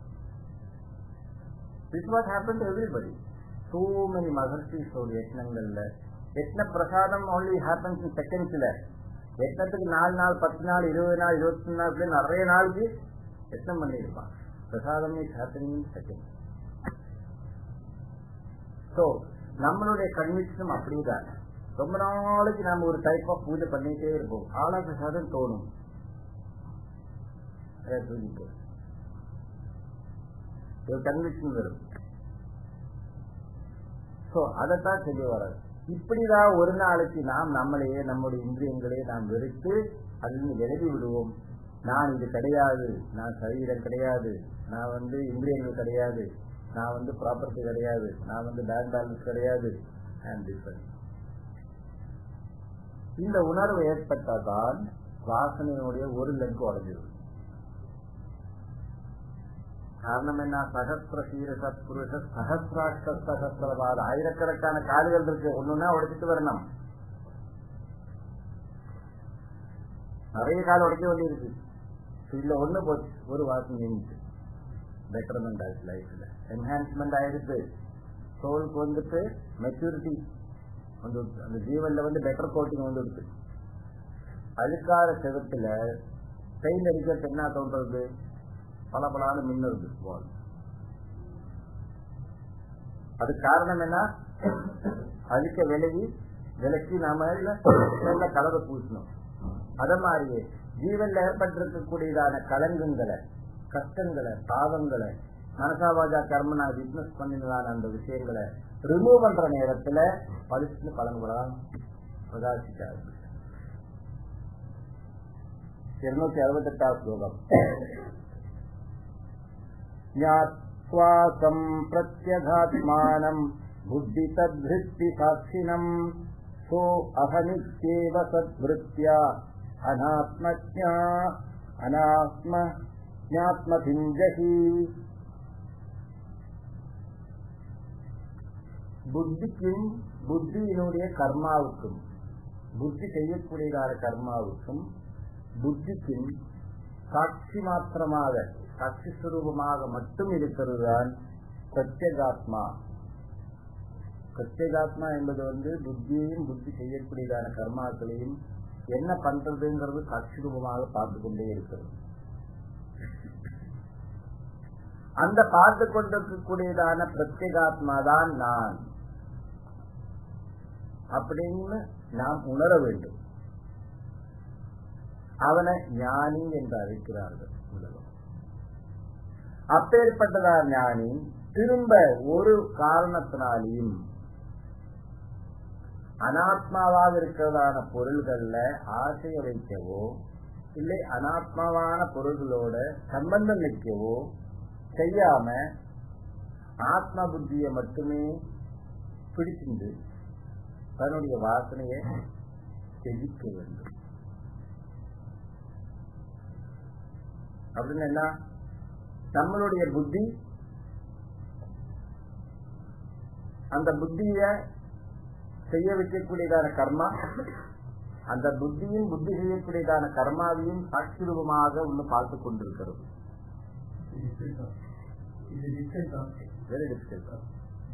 this what happen to everybody so many மகர்ஷிஸோட யத்னங்கள்ல யத்ன பிரசாதம் only happens in செகண்ட்ஸ்ல யத்னத்துக்கு நாலு நாள் பத்து நாள் இருபது நாள் இருபத்தி நாள் நிறைய நாளுக்கு யத்னம் பண்ணியிருப்பான் பிரசாதம் is happening in second so நம்மளுடைய கன்விக்ஷன் அப்படிதான் ரொம்ப நாளைக்கு நாம ஒரு டைப் ஆஃப் பூஜை பண்ணிட்டே இருப்போம் ஆளா பிரசாதம் தோணும் அதை தூக்கி போடும். ஒரு கன்விக்ஷன் வரும் ஸோ அதைத்தான் சொல்லி வர்றது இப்படிதான் ஒரு நாளைக்கு நாம் நம்மளையே நம்முடைய இந்திரியங்களையே நாம் வெறுத்து அதில் விலகி விடுவோம் நான் இது கிடையாது நான் சரீரம் கிடையாது நான் வந்து இந்திரியங்கள் கிடையாது நான் வந்து ப்ராப்பர்ட்டி கிடையாது நான் வந்து பேங்க் பேலன்ஸ் கிடையாது and different. இந்த உணர்வு ஏற்பட்டால்தான் வாசனையுடைய ஒரு லெங்கு உடஞ்சிடும் காரணம் என்ன சகஸ்திர சீரச புருஷ சகசிராஷ்ட சகசிரவாத ஆயிரக்கணக்கான கால்கள் இருக்கு ஒண்ணுன்னா உடைச்சிட்டு வரணும் நிறைய கால் உடைக்க வேண்டி இருக்கு இதுல ஒண்ணு போச்சு ஒரு வாசம் நின்றுச்சு பெட்டர்மெண்ட் ஆயிடுச்சு லைஃப்ல என்ஹான்ஸ்மெண்ட் ஆயிடுச்சு சோலுக்கு வந்துட்டு மெச்சூரிட்டி வந்து அந்த ஜீவன்ல வந்து பெட்டர் கோட்டிங் வந்துடுச்சு அழுக்காத செவத்துல பெயிண்ட் அடிக்கிறது என்ன தோன்றது பல பலான மின்னுறது வால் அது காரணம் என்ன அழுக்க விலகி விலக்கி நாம நல்ல கலவை பூசணும் அத மாதிரியே ஜீவன்ல ஏற்பட்டிருக்கக்கூடியதான கலங்கங்களை கஷ்டங்களை பாவங்களை மனசாவாஜா கர்மனா விட்னஸ் பண்ணினதான அந்த விஷயங்களை ரிமூவ் பண்ற நேரத்துல பளிச்சுன்னு பலன்களாம் பிரகாசிக்காது இருநூத்தி அறுபத்தெட்டாவது ஸ்லோகம் ஞாத்வாசம் பிரத்யகாத்மானம் புத்தி தத்ருத்தி சாட்சினம் சோ அகனித்யேவ சத்விருத்தியா அனாத்மஜா அனாத்ம ஞாத்மபிஞ்சகி புத்திக்கும் புத்தியினுடைய கர்மாவுக்கும் புத்தி செய்யக்கூடியதான கர்மாவுக்கும் புத்திக்கும் சாட்சி மாத்திரமாக சாட்சி சுரூபமாக மட்டும் இருக்கிறது தான் பிரத்யேகாத்மா பிரத்யேகாத்மா என்பது வந்து புத்தியையும் புத்தி செய்யக்கூடியதான கர்மாக்களையும் என்ன பண்றதுங்கிறது சாட்சி ரூபமாக பார்த்து கொண்டே இருக்கிறது அந்த பார்த்து கொண்டிருக்கக்கூடியதான பிரத்யேகாத்மா தான் நான் அப்படின்னு நாம் உணர வேண்டும் அவனை ஞானி என்று அழைக்கிறார்கள் உலகம் அப்பேற்பட்டதார் ஞானி திரும்ப ஒரு காரணத்தினாலையும் அனாத்மாவாக இருக்கிறதான பொருள்கள்ல ஆசைய வைக்கவோ இல்லை அனாத்மாவான பொருள்களோட சம்பந்தம் வைக்கவோ செய்யாம ஆத்ம புத்தியை மட்டுமே பிடிச்சிருந்து தன்னுடைய வாசனையை செதுக்க வேண்டும் அப்படின்னு என்ன நம்மளுடைய புத்தி அந்த புத்திய செய்ய வைக்கக்கூடியதான கர்மா அந்த புத்தியும் புத்தி செய்யக்கூடியதான கர்மாவையும் சாட்சி ரூபமாக ஒன்று பார்த்து கொண்டிருக்கிறது வெரி டிஃபிகல்ட்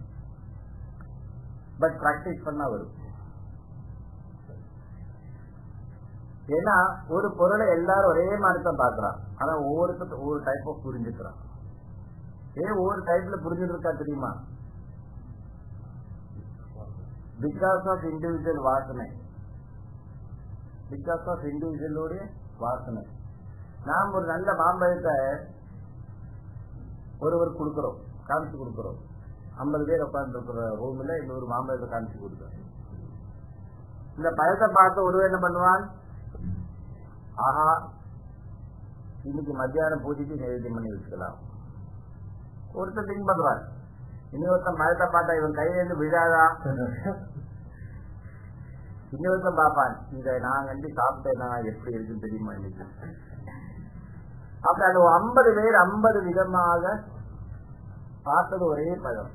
பட் பிராக்டிஸ் பண்ணா வரும் ஏன்னா ஒரு பொருளை எல்லாரும் ஒரே மாதிரி தான் பாக்குறான் ஆனா ஒவ்வொருத்தர் ஒவ்வொரு டைப் ஆஃப் புரிஞ்சுக்கிறான் ஏன் ஒவ்வொரு டைப்ல புரிஞ்சுட்டு இருக்கா தெரியுமா பிகாஸ் ஆஃப் இண்டிவிஜுவல் வாசனை பிகாஸ் ஆஃப் இண்டிவிஜுவலோடைய வாசனை நாம் ஒரு நல்ல மாம்பழத்தை ஒருவர் கொடுக்கிறோம் காமிச்சு கொடுக்கிறோம் ஐம்பது பேர் உட்கார்ந்து இருக்கிற ரூம்ல இன்னொரு மாம்பழத்தை காமிச்சு கொடுக்கிறோம் இந்த பழத்தை பார்த்து ஒருவர் என்ன பண்ணுவான் ஆஹா இன்னைக்கு மத்தியானம் பூஜைக்கு நைவேத்தியம் பண்ணி வச்சுக்கலாம் ஒருத்தர் திங்க் பண்றான் இன்னொருத்தன் மழத்தை பார்த்தா இவன் கையிலிருந்து விழாதா இன்னொருத்தன் பார்ப்பான் இதை நான் கண்டி சாப்பிட்டேன்னா எப்படி இருக்குன்னு தெரியுமா இன்னைக்கு அப்ப அந்த ஐம்பது பேர் ஐம்பது விதமாக பார்த்தது ஒரே பழம்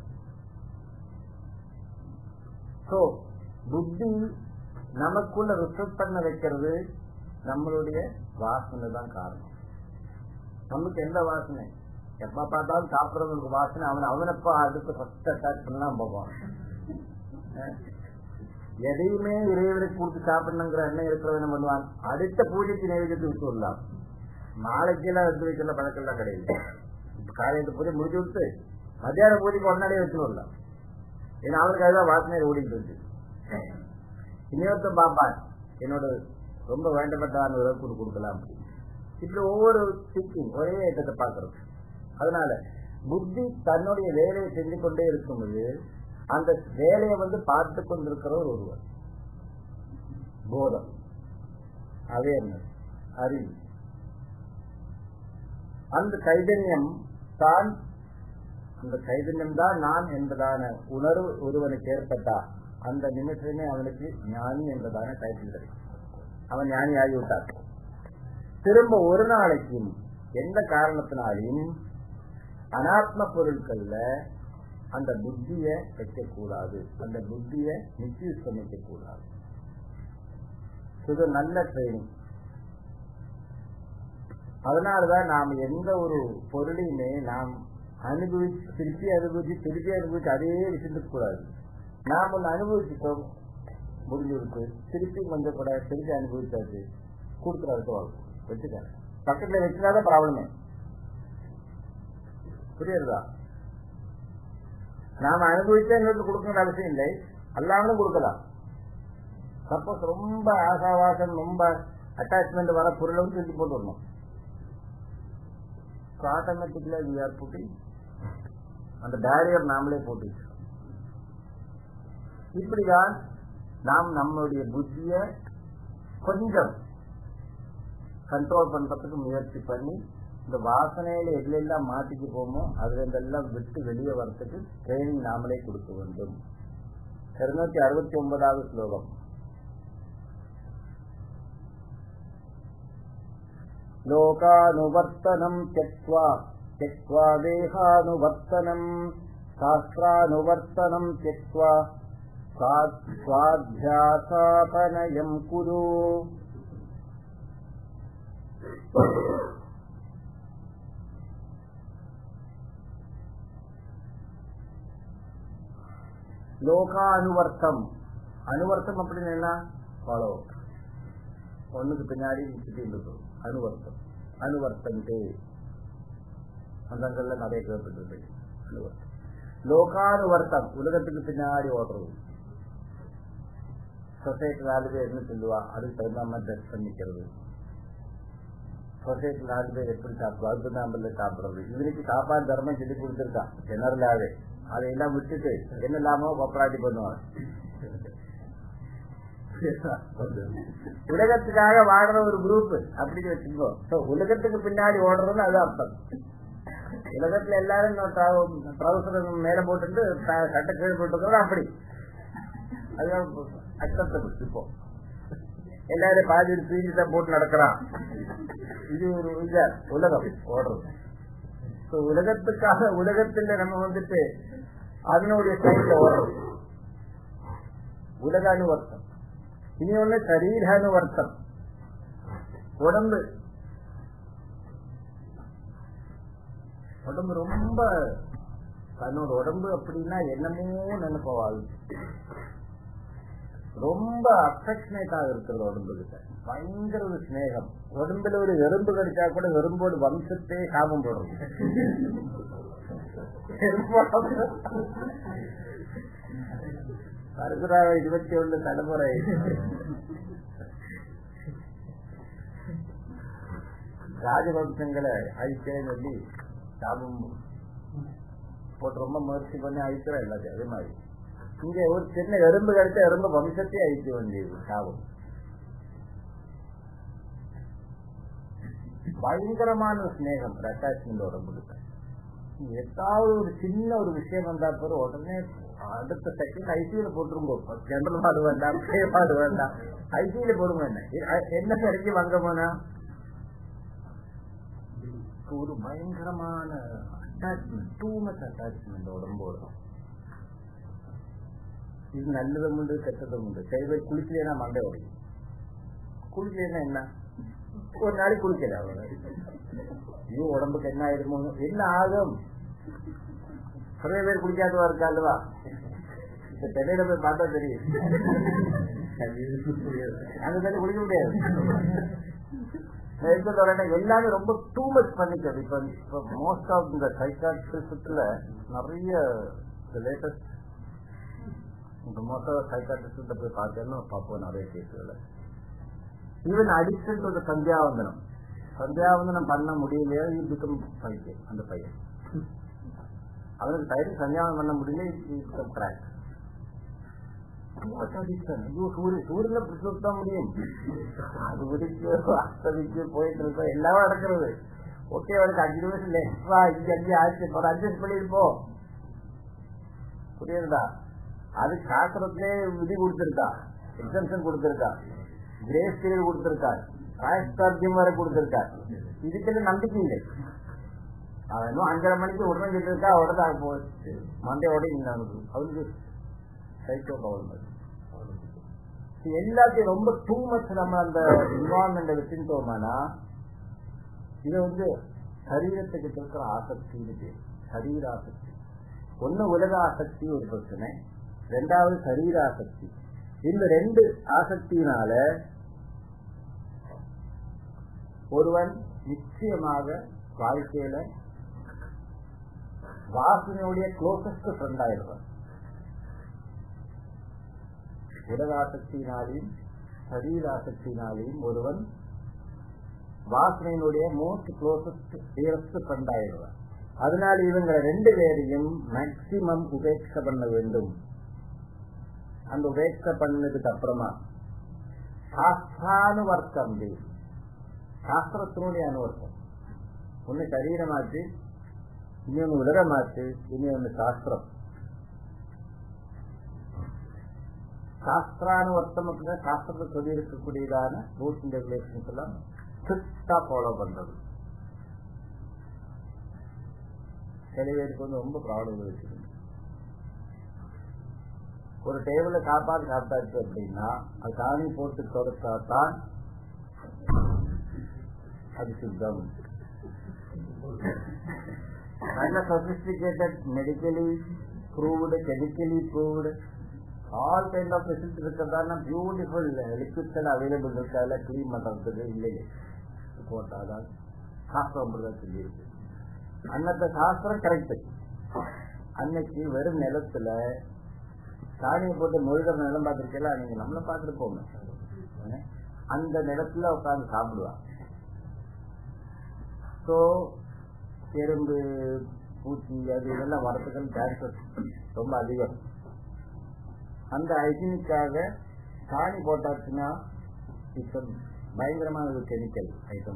சோ புத்தி நமக்குள்ள ரிசர்வ் பண்ண வைக்கிறது நம்மளுடைய வாசனை தான் காரணம் நமக்கு எந்த வாசனை எப்ப பார்த்தாலும் சாப்பிடறவங்களுக்கு வாசனை அவன் அவனப்பா அதுக்கு ஃபர்ஸ்ட் அட்டாக் பண்ணலாம் போவான் அஹ் எதையுமே இறைவனுக்கு கொடுத்து சாப்பிடணுங்கிற எண்ணம் இருக்கிறவன் என்ன பண்ணுவான் அடுத்த பூஜைக்கு நைவேத்தியத்தை விட்டு விடலாம் நாளைக்கெல்லாம் எடுத்து வைக்கிற பழக்கம்லாம் கிடையாது இப்ப காலையில பூஜை முடிச்சு விட்டு மத்தியான பூஜைக்கு ஒன்னாடியே வச்சு விடலாம் ஏன்னா அவனுக்கு அதுதான் வாசனை ஓடிட்டு இருக்கு இன்னொருத்தன் பாப்பான் என்னோட ரொம்ப வேண்டப்பட்டவன் விதற்கு கொடுக்கலாம் அப்படின்னு. இப்படி ஒவ்வொரு திங்கிங் ஒரே ஐட்டத்தை பார்க்கறது அதனால புத்தி தன்னுடைய வேலையை செஞ்சு கொண்டே இருக்கும்போது அந்த வேலையை வந்து பார்த்து கொண்டிருக்கிறவர் ஒருவர் போதம் அவேர்னஸ் அறிவு அந்த கைதன்யம் தான் அந்த கைதன்யம் தான் நான் என்பதான உணர்வு ஒருவனுக்கு ஏற்பட்டா அந்த நிமிஷமே அவனுக்கு ஞானி என்பதான டைட்டில் கிடைக்கும் அவன் ஞானி ஆகிவிட்டான் திரும்ப ஒரு நாளைக்கும் எந்த காரணத்தினாலையும் அனாத்ம பொருட்கள்ல அந்த புத்திய வைக்கக்கூடாது அந்த புத்திய மிஸ்யூஸ் பண்ணிக்க கூடாது இது நல்ல ட்ரைனிங் அதனாலதான் நாம் எந்த ஒரு பொருளையுமே நாம் அனுபவிச்சு திருப்பி அனுபவிச்சு திருப்பி அனுபவிச்சு அதே விஷயத்துக்கு கூடாது நாம் ஒன்று அனுபவிச்சுட்டோம் முடிஞ்சிருக்கு திருப்பி கொஞ்சம் கூட திருப்பி அனுபவிச்சாச்சு கொடுக்குறாரு வச்சுக்க பக்கத்துல வச்சுனாதான் ப்ராப்ளமே புரியுறதா நாம அனுபவிச்சா எங்களுக்கு கொடுக்கணுன்ற அவசியம் இல்லை அல்லாமலும் கொடுக்கலாம் சப்போஸ் ரொம்ப ஆசாவாசம் ரொம்ப அட்டாச்மெண்ட் வர பொருளை வந்து தூக்கி போட்டு வரணும் ஆட்டோமேட்டிக்லா வி ஆர் புட்டிங் அந்த பேரியர் நாமளே போட்டு இப்படிதான் நாம் நம்மளுடைய புத்திய கொஞ்சம் கண்ட்ரோல் பண்றதுக்கு முயற்சி பண்ணி இந்த வாசனையில எதுல எல்லாம் மாட்டிக்கு போமோ அதுல இருந்தெல்லாம் விட்டு வெளியே வரத்துக்கு ட்ரைனிங் நாமளே கொடுக்க வேண்டும் இருநூத்தி அறுபத்தி ஒன்பதாவது ஸ்லோகம் लोकानुवर्तनम् त्यक्त्वा त्यक्त्वा देहानुवर्तनम् शास्त्रानुवर्तनम् त्यक्त्वा स्वा- स्वाध्यासापनयम् कुरु லோகானுவர்த்தம் அனுவர்த்தம் அப்படின்னு என்ன ஃபாலோ ஒண்ணுக்கு பின்னாடி சுத்தி இருக்கும் அனுவர்த்தம் அனுவர்த்தன்ட்டு அந்தங்கள்ல நிறைய கேள்விப்பட்டிருக்கு அனுவர்த்தம் லோகானுவர்த்தம் உலகத்துக்கு பின்னாடி ஓடுறது சொசைட்டி நாலு பேர் என்ன சொல்லுவா அதுக்கு தகுந்த மாதிரி ட்ரெஸ் பண்ணிக்கிறது சொசைட்டி நாலு பேர் எப்படி சாப்பிடுவா அதுக்கு தகுந்த சாப்பிடுறது இவனுக்கு சாப்பாடு தர்மம் சொல்லி கொடுத்துருக்கான் ஜெனரலாவே அதையெல்லாம் விட்டுட்டு என்ன இல்லாம கொப்பராட்டி பண்ணுவான் உலகத்துக்காக வாடுற ஒரு குரூப் அப்படின்னு வச்சுக்கோ So, உலகத்துக்கு பின்னாடி ஓடுறதுன்னு அது அர்த்தம் உலகத்துல எல்லாரும் ட்ரௌசர் மேல போட்டுட்டு த- சட்டை கீழே போட்டுக்கிறது அப்படி அது அக்செப்டபிள் இப்போ எல்லாரும் பாதி பீஞ்சி போட்டு நடக்கிறான் இது ஒரு இது உலகம் ஓடுறது So, உலகத்துக்காக உலகத்துல நம்ம வந்துட்டு அதனுடைய சைட்ல ஓடுறது உலக அனுவர்த்தம் இனி ஒண்ணு சரீர அனுவர்த்தம் உடம்பு உடம்பு ரொம்ப தன்னோட உடம்பு அப்படின்னா என்னமோ நினைப்பவாள் ரொம்ப அஃபெக்ஷனேட்டாக இருக்கிறது உடம்பு கிட்ட பயங்கர ஒரு ஸ்நேகம் உடம்புல ஒரு எறும்பு கடிச்சா கூட எறும்போடு வம்சத்தே சாபம் போடுறது பரசுராம இருபத்தி ஒண்ணு தலைமுறை ராஜவம்சங்களை அழிச்சேன்னு சொல்லி சாபம் போட்டு ரொம்ப முயற்சி பண்ணி அழிக்கிறோம் எல்லாத்தையும் அதே மாதிரி இங்க ஒரு சின்ன எறும்பு கடிச்ச எறும்பு வம்சத்தையே அழிக்க வேண்டியது சாபம் பயங்கரமான ஒரு ஸ்நேகம் அட்டாச்மெண்ட் உடம்புக்கு ஏதாவது ஒரு சின்ன ஒரு விஷயம் வந்தா பிறகு உடனே அடுத்த செகண்ட் ஐசியூல போட்டுருங்கோ ஜெனரல் வார்டு வேண்டாம் பே வார்டு வேண்டாம் ஐசியூல போடுங்க என்ன எ- என்ன சரிக்கு வாங்க போனா ஒரு பயங்கரமான அட்டாச்மெண்ட் டூ மச் அட்டாச்மெண்ட் உடம்போட இது நல்லதும் உண்டு கெட்டதும் உண்டு சில பேர் குளிக்கலைன்னா மண்டை உடையும் குளிக்கலைன்னா என்ன ஒரு நாளைக்கு குளிக்கல அவ்வளவு ஐயோ உடம்புக்கு என்ன ஆயிடுமோ என்ன ஆகும் நிறைய பேர் குளிக்காதவா இருக்கா அல்லவா இப்ப சென்னையில போய் பார்த்தா தெரியும் அங்க போய் குளிக்க முடியாது நான் இருக்கிறத உடனே எல்லாமே ரொம்ப டூ மச் பண்ணிக்கிறது இப்ப இப்ப மோஸ்ட் ஆஃப் இந்த சைக்காட்ரிஸ்ட்ல நிறைய லேட்டஸ்ட் இந்த மோஸ்ட் ஆஃப் சைக்காட்ரிஸ்ட் போய் பார்த்தேன்னு பார்ப்போம் நிறைய கேஸுகளை ஈவன் அடிக்ஷன் டு சந்தியாவந்தனம் சந்தியாவந்தனம் பண்ண முடியலையா இது பிகம் பைக்கு அந்த பையன் அவனுக்கு டைம் சந்தியாவந்தனம் பண்ண முடியல பிகம் ட்ராக் ஐயோ சூரிய சூரியனை பிடிச்சு தான் முடியும் அது உதிக்கு அஸ்தமிக்கு போயிட்டு இருக்கோம் எல்லாமே நடக்கிறது ஓகே அவனுக்கு அஞ்சு நிமிஷம் லெஸ்வா இங்க அஞ்சு ஆச்சு ஒரு அட்ஜஸ்ட் பண்ணிருப்போம் புரியுதுதா அது சாஸ்திரத்திலே விதி கொடுத்திருக்கா எக்ஸம்ஷன் கொடுத்திருக்கா கிரேஸ் பீரியட் கொடுத்திருக்கார் ராயஸ்தார்ஜியம் வரை கொடுத்திருக்கார் இதுக்கு நம்பிக்கை இல்லை அவன் இன்னும் அஞ்சரை மணிக்கு உடனே இருக்கா உடனே போச்சு மண்டையோட இல்லை அவனுக்கு அவனுக்கு சைக்கோ கவர்மெண்ட் எல்லாத்தையும் ரொம்ப டூ மச் நம்ம அந்த இன்வால்மெண்ட் வச்சுட்டோம்னா இது வந்து சரீரத்துக்கு இருக்கிற ஆசக்தின்னு பேர் சரீர ஆசக்தி ஒண்ணு உலக ஆசக்தி ஒரு பிரச்சனை ரெண்டாவது சரீர ஆசக்தி இந்த ரெண்டு ஆசக்தியினால ஒருவன் நிச்சயமாக வாழ்க்கையில வாசனையுடைய க்ளோசஸ்ட் ஃப்ரெண்ட் ஆயிடுவான் உலகாசக்தியினாலையும் சரீராசக்தியினாலையும் ஒருவன் வாசனையினுடைய மோஸ்ட் க்ளோசஸ்ட் டியரஸ்ட் ஃப்ரெண்ட் ஆயிடுவான் அதனால இவங்க ரெண்டு பேரையும் மேக்சிமம் உபேட்ச பண்ண வேண்டும் அந்த உபேட்ச பண்ணதுக்கு அப்புறமா சாஸ்திரானுவர்த்தம் சாஸ்திரத்தினுடைய அனுவர்த்தம் ஒன்னு சரீரமாச்சு இன்னொன்னு உலகமாச்சு இனி ஒன்னு சாஸ்திரம் சாஸ்திரானுவர்த்தம் அப்படின்னா சாஸ்திரத்தை சொல்லி இருக்கக்கூடியதான ரூல்ஸ் அண்ட் ரெகுலேஷன்ஸ் எல்லாம் ஸ்ட்ரிக்டா ஃபாலோ பண்றது சில பேருக்கு வந்து ரொம்ப ப்ராப்ளம் இருக்குது ஒரு டேபிள்ல சாப்பாடு சாப்பிட்டாச்சு அப்படின்னா அது காணி போட்டு தொடச்சா தான் அது சுத்தம் நல்ல sophisticated medically proved chemically proved all kind of result இருக்கிறதான பியூட்டிஃபுல் லிக்விட்ஸ் அவைலபிள் இருக்கால கிளீன் பண்றதுக்கு இல்லையே போட்டாதான் சாஸ்திரம் அப்படிதான் சொல்லியிருக்கு அன்னத்த சாஸ்திரம் கரெக்ட் அன்னைக்கு வெறும் நிலத்துல சாணியை போட்டு முழுகிற நிலம் பார்த்திருக்கல நீங்க நம்மள பார்த்துட்டு போங்க அந்த நிலத்துல உட்காந்து சாப்பிடுவா ஸோ எறும்பு பூச்சி அது இதெல்லாம் வரத்துக்கு கேன்சர் ரொம்ப அதிகம் அந்த ஹைஜீனிக்காக சாணி போட்டாச்சுன்னா இப்போ பயங்கரமான ஒரு கெமிக்கல் ஐட்டம்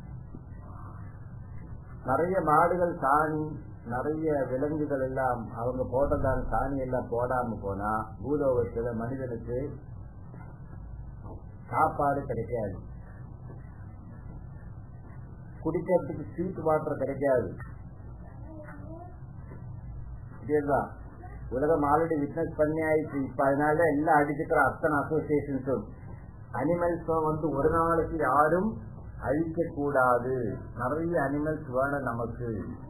நிறைய மாடுகள் சாணி நிறைய விலங்குகள் எல்லாம் அவங்க போட்டதான சாணி எல்லாம் போடாம போனா பூலோகத்துல மனிதனுக்கு சாப்பாடு கிடைக்காது குடிக்கிறதுக்கு ஸ்வீட் வாட்டர் கிடைக்காது இதுதான் உலகம் ஆல்ரெடி விட்னஸ் பண்ணி ஆயிடுச்சு இப்ப அதனால எல்லாம் அடிச்சுக்கிற அத்தனை அசோசியேஷன்ஸும் அனிமல்ஸ் வந்து ஒரு நாளைக்கு யாரும் அழிக்க கூடாது நிறைய அனிமல்ஸ் வேணும் நமக்கு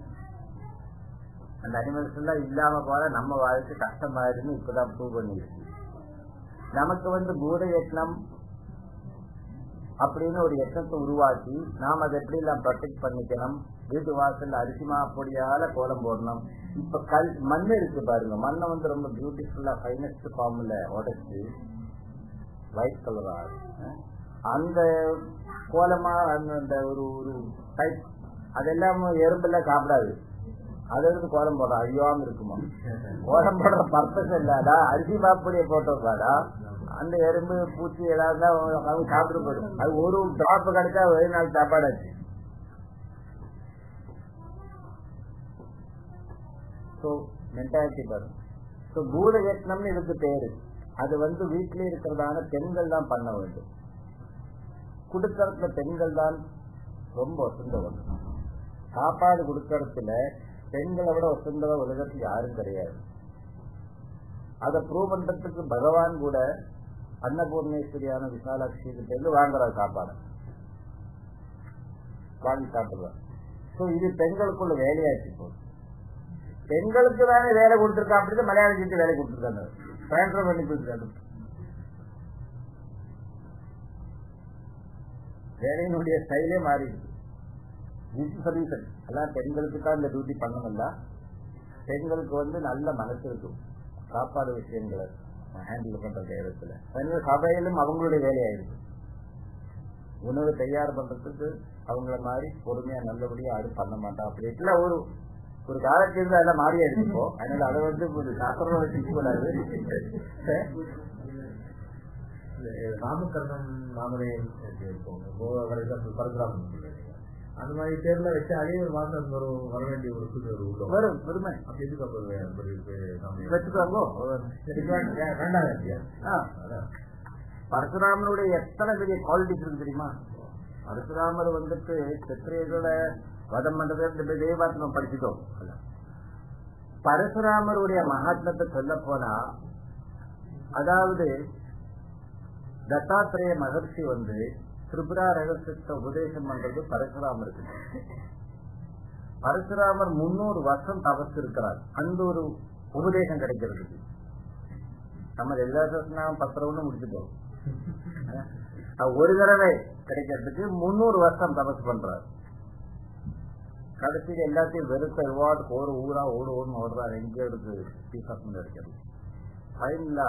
அந்த அனிமல்ஸ் எல்லாம் இல்லாம போல நம்ம வாழ்க்கை கஷ்டமாயிருன்னு இப்பதான் ப்ரூவ் பண்ணிருக்கு நமக்கு வந்து பூத யத்னம் அப்படின்னு ஒரு எண்ணத்தை உருவாக்கி நாம் அதை எப்படி எல்லாம் ப்ரொடெக்ட் பண்ணிக்கணும் வீட்டு வாசல்ல அரிசிமா பொடியால கோலம் போடணும் இப்ப கல் மண் இருக்கு பாருங்க மண்ணை வந்து ரொம்ப பியூட்டிஃபுல்லா ஃபைனஸ்ட் ஃபார்ம்ல உடைச்சு ஒயிட் கலரா அந்த கோலமா அந்த ஒரு ஒரு டைப் அதெல்லாம் எறும்பெல்லாம் சாப்பிடாது அது இருந்து கோலம் போடுறோம் அழியாம இருக்குமா கோலம் போடுற பர்பஸ் இல்லாதா அரிசி மாப்பொடியை போட்டோம்டாடா அந்த எறும்பு பூச்சி ஏதாவது அவங்க சாப்பிட்டு போயிடும் அது ஒரு டிராப் கிடைச்சா ஒரே நாள் சாப்பாடாச்சு ஸோ மென்டாலிட்டி வரும் ஸோ பூத யத்னம்னு இதுக்கு பேரு அது வந்து வீட்டிலே இருக்கிறதான பெண்கள் தான் பண்ண வேண்டும் கொடுக்கறதுல பெண்கள் தான் ரொம்ப வசந்தவர் சாப்பாடு கொடுக்கறதுல பெண்களை விட ஒசுந்தவ உலகத்தில் யாரும் கிடையாது அதை ப்ரூவ் பண்றதுக்கு பகவான் கூட அன்னபூர்ணேஸ்வரியான விசாலாட்சி கிட்ட இருந்து வாங்குறார் சாப்பாடு வாங்கி சாப்பிடுறார் சோ இது பெண்களுக்குள்ள வேலையாச்சு போகுது பெண்களுக்கு தானே வேலை கொடுத்துருக்கா அப்படின்னு மலையாள சீட்டு வேலை கொடுத்துருக்காங்க டிரான்ஸ்பர் பண்ணி கொடுத்துருக்காங்க வேலையினுடைய ஸ்டைலே மாறிடுது சொல்யூஷன் எல்லாம் பெண்களுக்கு தான் இந்த டியூட்டி பண்ணணும்ல பெண்களுக்கு வந்து நல்ல மனசு இருக்கும் சாப்பாடு விஷயங்களை ஹேண்டில் பண்ற நேரத்துல அதனால சபையிலும் அவங்களுடைய வேலையாயிருக்கு உணவு தயார் பண்றதுக்கு அவங்கள மாதிரி பொறுமையா நல்லபடியா யாரும் பண்ண மாட்டான் அப்படி ஒரு ஒரு காலத்துல இருந்து அதெல்லாம் மாறி எடுத்துப்போ அதனால அதை வந்து ஒரு சாஸ்திரம் வச்சுக்க கூடாது நாமக்கரணம் நாமளே பரசுராமன் அந்த மாதிரி பேர்ல வச்சாலே ஒரு மாசம் ஒரு வர வேண்டிய ஒரு சூழ்நிலை ஒரு உள்ள வரும் பெருமை அப்ப எதுக்கு அப்ப அப்படி இருக்கு நாம வச்சுக்கோங்க வேண்டாம் இல்லையா ஆ. பரசுராமனுடைய எத்தனை பெரிய குவாலிட்டிஸ் இருக்கு தெரியுமா பரசுராமர் வந்துட்டு சத்திரியர்களை வதம் பண்றது இந்த தெய்வாத்து நம்ம படிச்சுட்டோம் பரசுராமருடைய மகாத்மத்தை சொல்ல போனா அதாவது தத்தாத்திரேய மகர்ஷி வந்து திரிபுரா ரகசியத்தை உபதேசம் பண்றது பரசுராமருக்கு பரசுராமர் முன்னூறு வருஷம் தபஸ் இருக்கிறார் அந்த ஒரு உபதேசம் கிடைக்கிறதுக்கு நம்ம எல்லா சாசனம் பத்து ரவுண்டு முடிச்சுட்டோம் அஹ் ஒரு தடவை கிடைக்கிறதுக்கு முன்னூறு வருஷம் தபஸ் பண்றார் கடைசியில் எல்லாத்தையும் வெறுத்த ரிவார்டு ஒரு ஊரா ஓடு ஓடுன்னு ஓடுறாரு எங்க இருக்கு பீஸ் ஆஃப் கிடைக்கிறது ஃபைனலா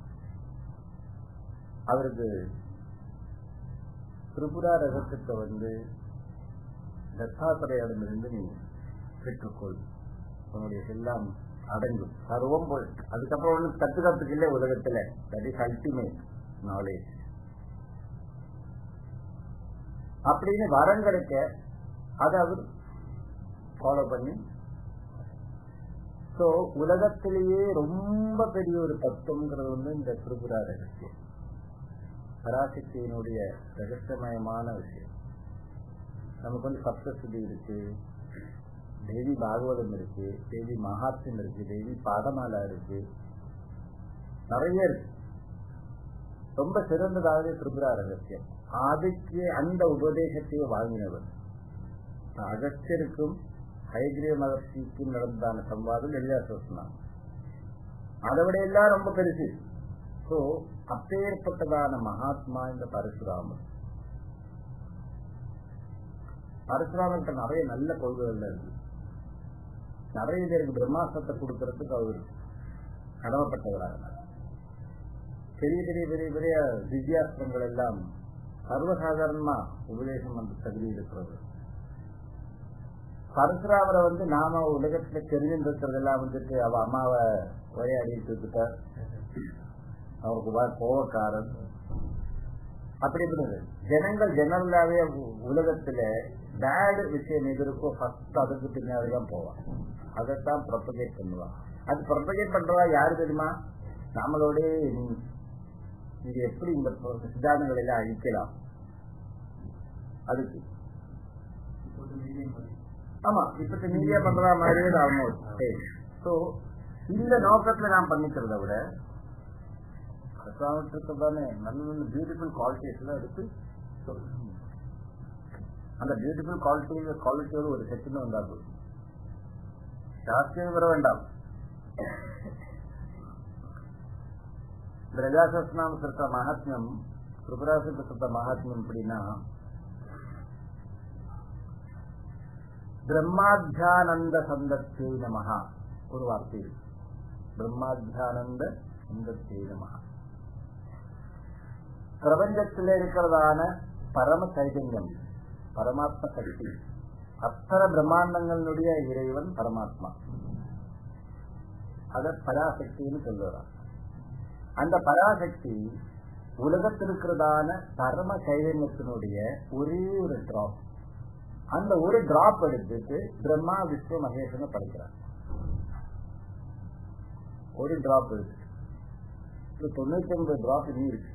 அவருக்கு திரிபுரா ரகசியத்தை வந்து தத்தாத்திரையிடமிருந்து நீ பெற்றுக்கொள் உன்னுடைய எல்லாம் அடங்கும் சர்வம் போய் அதுக்கப்புறம் ஒண்ணு கத்துக்கிறதுக்கு இல்லை உலகத்துல தட் இஸ் அல்டிமேட் நாலேஜ் அப்படின்னு வரம் கிடைக்க அதை அவர் ஃபாலோ பண்ணி சோ உலகத்திலேயே ரொம்ப பெரிய ஒரு தத்துவங்கிறது வந்து இந்த திரிபுரா ரகசியம் பராசக்தியினுடைய ரகசியமயமான விஷயம் நமக்கு வந்து சப்தசுதி இருக்கு தேவி பாகவதம் இருக்கு தேவி மகாத்மியம் இருக்கு தேவி பாடமாலா இருக்கு நிறைய இருக்கு ரொம்ப சிறந்ததாவது திரிபுரா ரகசியம் அதுக்கு அந்த உபதேசத்தையே வாங்கினவர் அகஸ்தியருக்கும் ஹைகிரிய மகர்ஷிக்கும் நடந்ததான சம்வாதம் எளிதாசம் அதை விட எல்லாம் ரொம்ப பெருசு சோ அப்பேற்பட்டதான மகாத்மா இந்த பரசுராமர் பரசுராமர்கிட்ட நிறைய நல்ல கொள்கைகள் இருக்கு நிறைய பேருக்கு பிரம்மாஸ்திரத்தை கொடுக்கறதுக்கு அவர் கடமைப்பட்டவராக பெரிய பெரிய பெரிய பெரிய திவ்யாஸ்திரங்கள் எல்லாம் சர்வசாதாரணமா உபதேசம் அந்த தகுதி இருக்கிறது பரசுராமரை வந்து நாம உலகத்துல தெரிஞ்சிருக்கிறதெல்லாம் வந்துட்டு அவ அம்மாவை உரையாடிட்டு தூக்கிட்டார் அவருக்கு வா- கோபக்காரன் அப்படி இருந்தது ஜனங்கள் ஜெனரலாவே உலகத்துல பேட் விஷயம் எது இருக்கோ ஃபர்ஸ்ட் அதுக்கு பின்னாடிதான் போவான் அதைத்தான் ப்ரொபகேட் பண்ணுவான் அது ப்ரொபகேட் பண்றதா யாரு தெரியுமா நம்மளோட இது எப்படி இந்த சித்தாந்தங்களை எல்லாம் அழிக்கலாம் அதுக்கு ஆமா இப்ப மீடியா பண்ற மாதிரியே ஆல்மோஸ்ட் சோ இந்த நோக்கத்துல நான் பண்ணிக்கிறத விட அரசாங்கத்துக்கு தானே நல்ல நல்ல பியூட்டிஃபுல் குவாலிட்டிஸ் எல்லாம் எடுத்து சொல்லணும். அந்த பியூட்டிஃபுல் குவாலிட்டி குவாலிட்டியோட ஒரு செகண்ட் வந்தா போதும் சாஸ்திரம் வர வேண்டாம் பிரஜாசஸ்நாம சிறுத்த மகாத்மியம் திரிபுராசுக்கு சிறுத்த மகாத்மியம் எப்படின்னா பிரம்மாத்தியானந்த சந்தத்தே நமஹா ஒரு வார்த்தை இருக்கு பிரம்மாத்தியானந்த சந்தத்தே நமஹா பிரபஞ்சத்தில் இருக்கிறதான பரம சைதன்யம் பரமாத்ம சக்தி அத்தனை பிரம்மாண்டங்களுடைய இறைவன் பரமாத்மா அத பராசக்தின்னு சொல்லுறான் அந்த பராசக்தி உலகத்தில் இருக்கிறதான பரம சைதன்யத்தினுடைய ஒரே ஒரு டிராப் அந்த ஒரு டிராப் எடுத்துட்டு பிரம்மா விஷ்ணு மகேஷனை படிக்கிறார் ஒரு டிராப் எடுத்து தொண்ணூத்தி ஒன்பது டிராப் நீ இருக்கு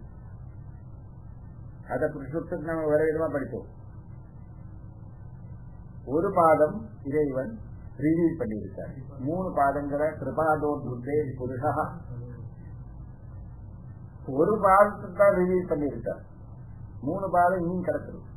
அதை சுட்டுக்கு நம்ம வேற விதமா படிப்போம் ஒரு பாதம் இறைவன் ரிவீல் பண்ணியிருக்கார் மூணு பாதங்களை கிருபாதோ புத்தே புருஷா ஒரு பாதத்துக்கு தான் ரிவீல் பண்ணியிருக்கார் மூணு பாதம் இன்னும் கிடக்குது